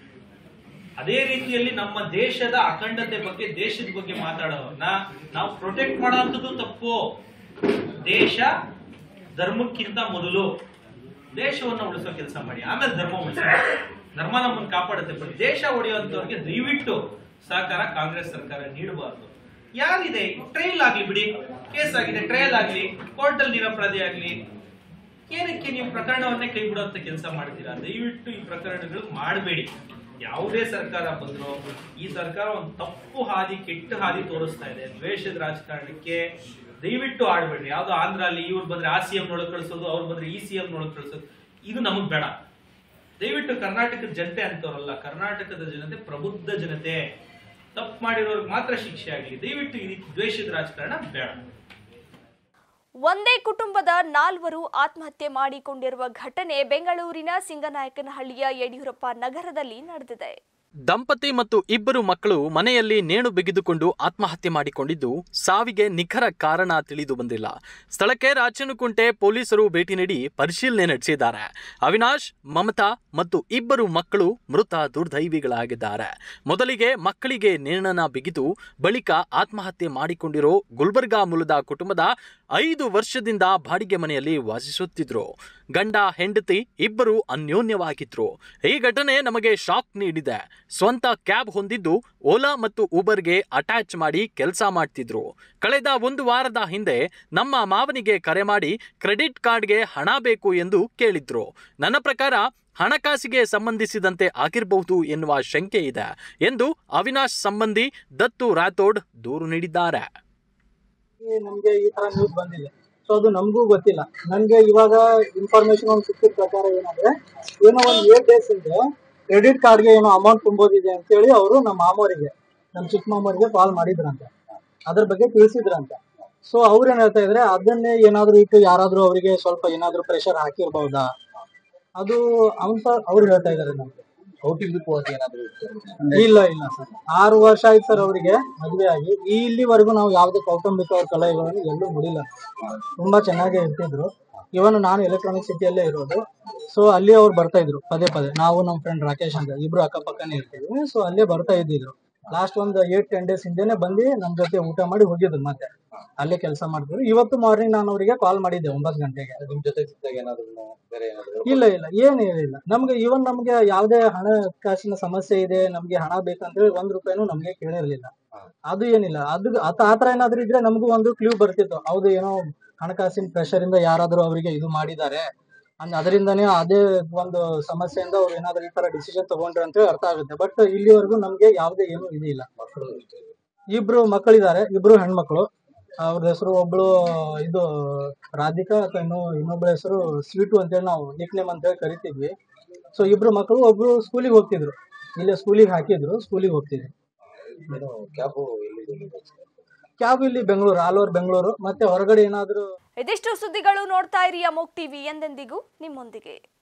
S15: ಅದೇ ರೀತಿಯಲ್ಲಿ ನಮ್ಮ ದೇಶದ ಅಖಂಡತೆ ಬಗ್ಗೆ ದೇಶದ ಬಗ್ಗೆ ಮಾತಾಡೋರನ್ನ ನಾವು ಪ್ರೊಟೆಕ್ಟ್ ಮಾಡೋಂಥದ್ದು ತಪ್ಪು ದೇಶ ಧರ್ಮಕ್ಕಿಂತ ಮೊದಲು ದೇಶವನ್ನ ಉಳಿಸೋ ಕೆಲಸ ಮಾಡಿ ಆಮೇಲೆ ಧರ್ಮ ಉಳಿಸ ಧರ್ಮ ನಮ್ಮನ್ನು ಕಾಪಾಡುತ್ತೆ ಬಟ್ ದೇಶ ಹೊಡೆಯುವಂತವ್ರಿಗೆ ದಯವಿಟ್ಟು ಸಹಕಾರ ಕಾಂಗ್ರೆಸ್ ಸರ್ಕಾರ ನೀಡಬಾರ್ದು ಯಾರಿದೆ ಟ್ರಯಲ್ ಆಗ್ಲಿ ಬಿಡಿ ಕೇಸ್ ಆಗಿದೆ ಟ್ರಯಲ್ ಆಗ್ಲಿ ಕೋರ್ಟ್ ಅಲ್ಲಿ ನಿರಪರಾಧಿ ಆಗ್ಲಿ ಏನಕ್ಕೆ ನೀವು ಪ್ರಕರಣವನ್ನೇ ಕೈ ಬಿಡುವಂತ ಕೆಲಸ ಮಾಡ್ತೀರಾ ದಯವಿಟ್ಟು ಈ ಪ್ರಕರಣಗಳು ಮಾಡಬೇಡಿ ಯಾವುದೇ ಸರ್ಕಾರ ಬಂದ್ರು ಈ ಸರ್ಕಾರ ಒಂದು ತಪ್ಪು ಹಾದಿ ಕೆಟ್ಟ ಹಾದಿ ತೋರಿಸ್ತಾ ಇದೆ ದ್ವೇಷದ ರಾಜಕಾರಣಕ್ಕೆ ದಯವಿಟ್ಟು ಆಡ್ಬೇಡ್ರಿ ಯಾವ್ದೋ ಆಂಧ್ರ ಅಲ್ಲಿ ಇವ್ರು ಬಂದ್ರೆ ಆ ಸಿ ಎಂ ನೊಳಗೆ ಕಳಿಸೋದು ಅವ್ರು ಬಂದ್ರೆ ಈ ಸಿ ಎಂ ನೊಳಗೆ ಕಳಿಸೋದು ಇದು ನಮಗ್ ಬೇಡ ದಯವಿಟ್ಟು ಕರ್ನಾಟಕದ ಜನತೆ ಅಂತವ್ರಲ್ಲ ಕರ್ನಾಟಕದ ಜನತೆ ಪ್ರಬುದ್ಧ ಜನತೆ ತಪ್ಪು ಮಾಡಿರೋರ್ಗೆ ಮಾತ್ರ ಶಿಕ್ಷೆ ಆಗಲಿ ದಯವಿಟ್ಟು ಈ ರೀತಿ ದ್ವೇಷದ ರಾಜಕಾರಣ ಬೇಡ
S1: ಒಂದೇ ಕುಟುಂಬದ ನಾಲ್ವರು ಆತ್ಮಹತ್ಯೆ ಮಾಡಿಕೊಂಡಿರುವ ಘಟನೆ ಬೆಂಗಳೂರಿನ ಸಿಂಗನಾಯಕನಹಳ್ಳಿಯ ಯಡಿಯೂರಪ್ಪ ನಗರದಲ್ಲಿ ನಡೆದಿದೆ
S6: ದಂಪತಿ ಮತ್ತು ಇಬ್ಬರು ಮಕ್ಕಳು ಮನೆಯಲ್ಲಿ ನೇಣು ಬಿಗಿದುಕೊಂಡು ಆತ್ಮಹತ್ಯೆ ಮಾಡಿಕೊಂಡಿದ್ದು ಸಾವಿಗೆ ನಿಖರ ಕಾರಣ ತಿಳಿದು ಬಂದಿಲ್ಲ ಸ್ಥಳಕ್ಕೆ ರಾಚನಕುಂಟೆ ಪೊಲೀಸರು ಭೇಟಿ ನೀಡಿ ಪರಿಶೀಲನೆ ನಡೆಸಿದ್ದಾರೆ ಅವಿನಾಶ್ ಮಮತಾ ಮತ್ತು ಇಬ್ಬರು ಮಕ್ಕಳು ಮೃತ ದುರ್ದೈವಿಗಳಾಗಿದ್ದಾರೆ ಮೊದಲಿಗೆ ಮಕ್ಕಳಿಗೆ ನೇಣನ ಬಿಗಿದು ಬಳಿಕ ಆತ್ಮಹತ್ಯೆ ಮಾಡಿಕೊಂಡಿರೋ ಗುಲ್ಬರ್ಗಾ ಮೂಲದ ಕುಟುಂಬದ ಐದು ವರ್ಷದಿಂದ ಬಾಡಿಗೆ ಮನೆಯಲ್ಲಿ ವಾಸಿಸುತ್ತಿದ್ರು ಗಂಡ ಹೆಂಡತಿ ಇಬ್ಬರು ಅನ್ಯೋನ್ಯವಾಗಿದ್ರು ಈ ಘಟನೆ ನಮಗೆ ಶಾಕ್ ನೀಡಿದೆ ಸ್ವಂತ ಕ್ಯಾಬ್ ಹೊಂದಿದ್ದು ಓಲಾ ಮತ್ತು ಊಬರ್ಗೆ ಅಟ್ಯಾಚ್ ಮಾಡಿ ಕೆಲಸ ಮಾಡ್ತಿದ್ರು ಕಳೆದ ಒಂದು ವಾರದ ಹಿಂದೆ ನಮ್ಮ ಮಾವನಿಗೆ ಕರೆ ಮಾಡಿ ಕ್ರೆಡಿಟ್ ಕಾರ್ಡ್ಗೆ ಹಣ ಬೇಕು ಎಂದು ಕೇಳಿದ್ರು ನನ್ನ ಪ್ರಕಾರ ಹಣಕಾಸಿಗೆ ಸಂಬಂಧಿಸಿದಂತೆ ಆಗಿರಬಹುದು ಎನ್ನುವ ಶಂಕೆ ಇದೆ ಎಂದು ಅವಿನಾಶ್ ಸಂಬಂಧಿ ದತ್ತು ರಾಥೋಡ್ ದೂರು ನೀಡಿದ್ದಾರೆ
S16: ನಮ್ಗೆ ಈ ತರ ನ್ಯೂಸ್ ಬಂದಿದೆ ಸೊ ಅದು ನಮಗೂ ಗೊತ್ತಿಲ್ಲ ನನ್ಗೆ ಇವಾಗ ಇನ್ಫಾರ್ಮೇಶನ್ ಒಂದು ಸಿಕ್ಕಿದ ಪ್ರಕಾರ ಏನಂದ್ರೆ ಏನೋ ಒಂದು ಏಟ್ ಡೇಸ್ ಹಿಂದೆ ಕ್ರೆಡಿಟ್ ಕಾರ್ಡ್ಗೆ ಏನೋ ಅಮೌಂಟ್ ತುಂಬೋದಿದೆ ಅಂತೇಳಿ ಅವರು ನಮ್ಮ ಮಾಮೂರಿಗೆ ನಮ್ಮ ಚಿಕ್ಕ ಮಾಮೂರಿಗೆ ಕಾಲ್ ಮಾಡಿದ್ರಂತೆ ಅದ್ರ ಬಗ್ಗೆ ತಿಳಿಸಿದ್ರಂತೆ ಸೊ ಅವ್ರು ಏನ್ ಹೇಳ್ತಾ ಇದ್ರೆ ಅದನ್ನೇ ಏನಾದ್ರು ಇಟ್ಟು ಯಾರಾದ್ರೂ ಅವರಿಗೆ ಸ್ವಲ್ಪ ಏನಾದ್ರೂ ಪ್ರೆಷರ್ ಹಾಕಿರ್ಬಹುದಾ ಅದು ಅಂತ ಅವ್ರು ಹೇಳ್ತಾ ಇದಾರೆ ನಮ್ಗೆ
S17: ಕೌಟುಂಬಿಕ ಹೋಗಿ ಏನಾದ್ರು
S16: ಇಲ್ಲ ಇಲ್ಲ ಸರ್ ಆರು ವರ್ಷ ಆಯ್ತು ಸರ್ ಅವರಿಗೆ ಮದುವೆ ಆಗಿ ಈ ಇಲ್ಲಿವರೆಗೂ ನಾವು ಯಾವುದೇ ಕೌಟುಂಬಿಕ ಅವ್ರ ಕಲೆಗಳನ್ನು ಎಲ್ಲೂ ನೋಡಿಲ್ಲ ತುಂಬಾ ಚೆನ್ನಾಗೇ ಇರ್ತಿದ್ರು ಇವನ್ ನಾನು ಎಲೆಕ್ಟ್ರಾನಿಕ್ ಸಿಟಿಯಲ್ಲೇ ಇರೋದು ಸೊ ಅಲ್ಲಿ ಅವ್ರು ಬರ್ತಾ ಇದ್ರು ಪದೇ ಪದೇ ನಾವು ನಮ್ಮ ಫ್ರೆಂಡ್ ರಾಕೇಶ್ ಅಂತ ಇಬ್ರು ಅಕ್ಕಪಕ್ಕನೇ ಇರ್ತೀವಿ ಸೊ ಅಲ್ಲೇ ಬರ್ತಾ ಇದ್ದಿದ್ರು ಲಾಸ್ಟ್ ಒಂದು ಏಟ್ ಟೆನ್ ಡೇಸ್ ಹಿಂದೆನೆ ಬಂದು ನಮ್ಮ ಜೊತೆ ಊಟ ಮಾಡಿ ಹೋಗಿದ್ರು ಮತ್ತೆ ಅಲ್ಲೇ ಕೆಲಸ ಮಾಡ್ತಿದ್ರು ಇವತ್ತು ಮಾರ್ನಿಂಗ್ ನಾನು ಅವರಿಗೆ ಕಾಲ್ ಮಾಡಿದ್ದೆ ಒಂಬತ್ತು ಗಂಟೆಗೆ
S17: ನಿಮ್ ಜೊತೆ ಸಿಕ್ಕಿದಾಗ ಏನಾದ್ರು ಬೇರೆ ಏನಾದ್ರು
S16: ಇಲ್ಲ ಇಲ್ಲ ಏನು ಇಲ್ಲ ನಮ್ಗೆ ಇವನ್ ನಮ್ಗೆ ಯಾವುದೇ ಹಣಕಾಸಿನ ಸಮಸ್ಯೆ ಇದೆ ನಮ್ಗೆ ಹಣ ಬೇಕಂತ ಹೇಳಿ ಒಂದ್ ರೂಪಾಯಿನೂ ನಮ್ಗೆ ಕೇಳಿರ್ಲಿಲ್ಲ ಅದು ಏನಿಲ್ಲ ಅದು ಆತ ಆತರ ಏನಾದ್ರು ಇದ್ರೆ ನಮಗೂ ಒಂದು ಕ್ಲೂ ಬರ್ತಿತ್ತು ಹೌದು ಏನೋ ಹಣಕಾಸಿನ ಪ್ರೆಷರ್ ಇಂದ ಯಾರಾದ್ರೂ ಅವರಿಗೆ ಇದು ಮಾಡಿದ್ದಾರೆ ಅಂದ್ ಅದರಿಂದನೇ ಅದೇ ಒಂದು ಸಮಸ್ಯೆಯಿಂದ ಅವ್ರು ಏನಾದ್ರು ಈ ತರ ಡಿಸಿಷನ್ ತಗೊಂಡ್ರೆ ಅಂತ ಹೇಳಿ ಅರ್ಥ ಆಗುತ್ತೆ ಬಟ್ ಇಲ್ಲಿವರೆಗೂ ನಮ್ಗೆ ಯಾವುದೇ ಏನು ಇದಿಲ್ಲ ಇಬ್ರು ಮಕ್ಕಳಿದ್ದಾರೆ ಇಬ್ರು ಹೆಣ್ಮಕ್ಳು ಅವ್ರ ಹೆಸರು ಒಬ್ಳು ಇದು ರಾಧಿಕಾ ಅಥವಾ ಇನ್ನು ಇನ್ನೊಬ್ಳ ಹೆಸರು ಸ್ವೀಟು ಅಂತೇಳಿ ನಾವು ನಿಕ್ ನೇಮ್ ಅಂತ ಹೇಳಿ ಕರಿತಿದ್ವಿ ಸೊ ಇಬ್ರು ಮಕ್ಕಳು ಒಬ್ರು ಸ್ಕೂಲಿಗೆ ಹೋಗ್ತಿದ್ರು ಇಲ್ಲೇ ಸ್ಕೂಲಿಗೆ ಹಾಕಿದ್ರು ಸ್ಕೂಲಿಗೆ ಹೋಗ್ತಿದ್ರು
S17: ಕ್ಯಾಬ್
S16: ಕ್ಯಾಬ್ ಇಲ್ಲಿ ಬೆಂಗಳೂರು ಆಲ್ ಓವರ್ ಬೆಂಗಳೂರು ಮತ್ತೆ ಹೊರಗಡೆ ಏನಾದ್ರು
S1: ಇದಿಷ್ಟು ಸುದ್ದಿಗಳು ನೋಡ್ತಾ ಇರಿ ಅಮೋಕ್ ಟಿವಿ ಎಂದೆಂದಿಗೂ ನಿಮ್ಮೊಂದಿಗೆ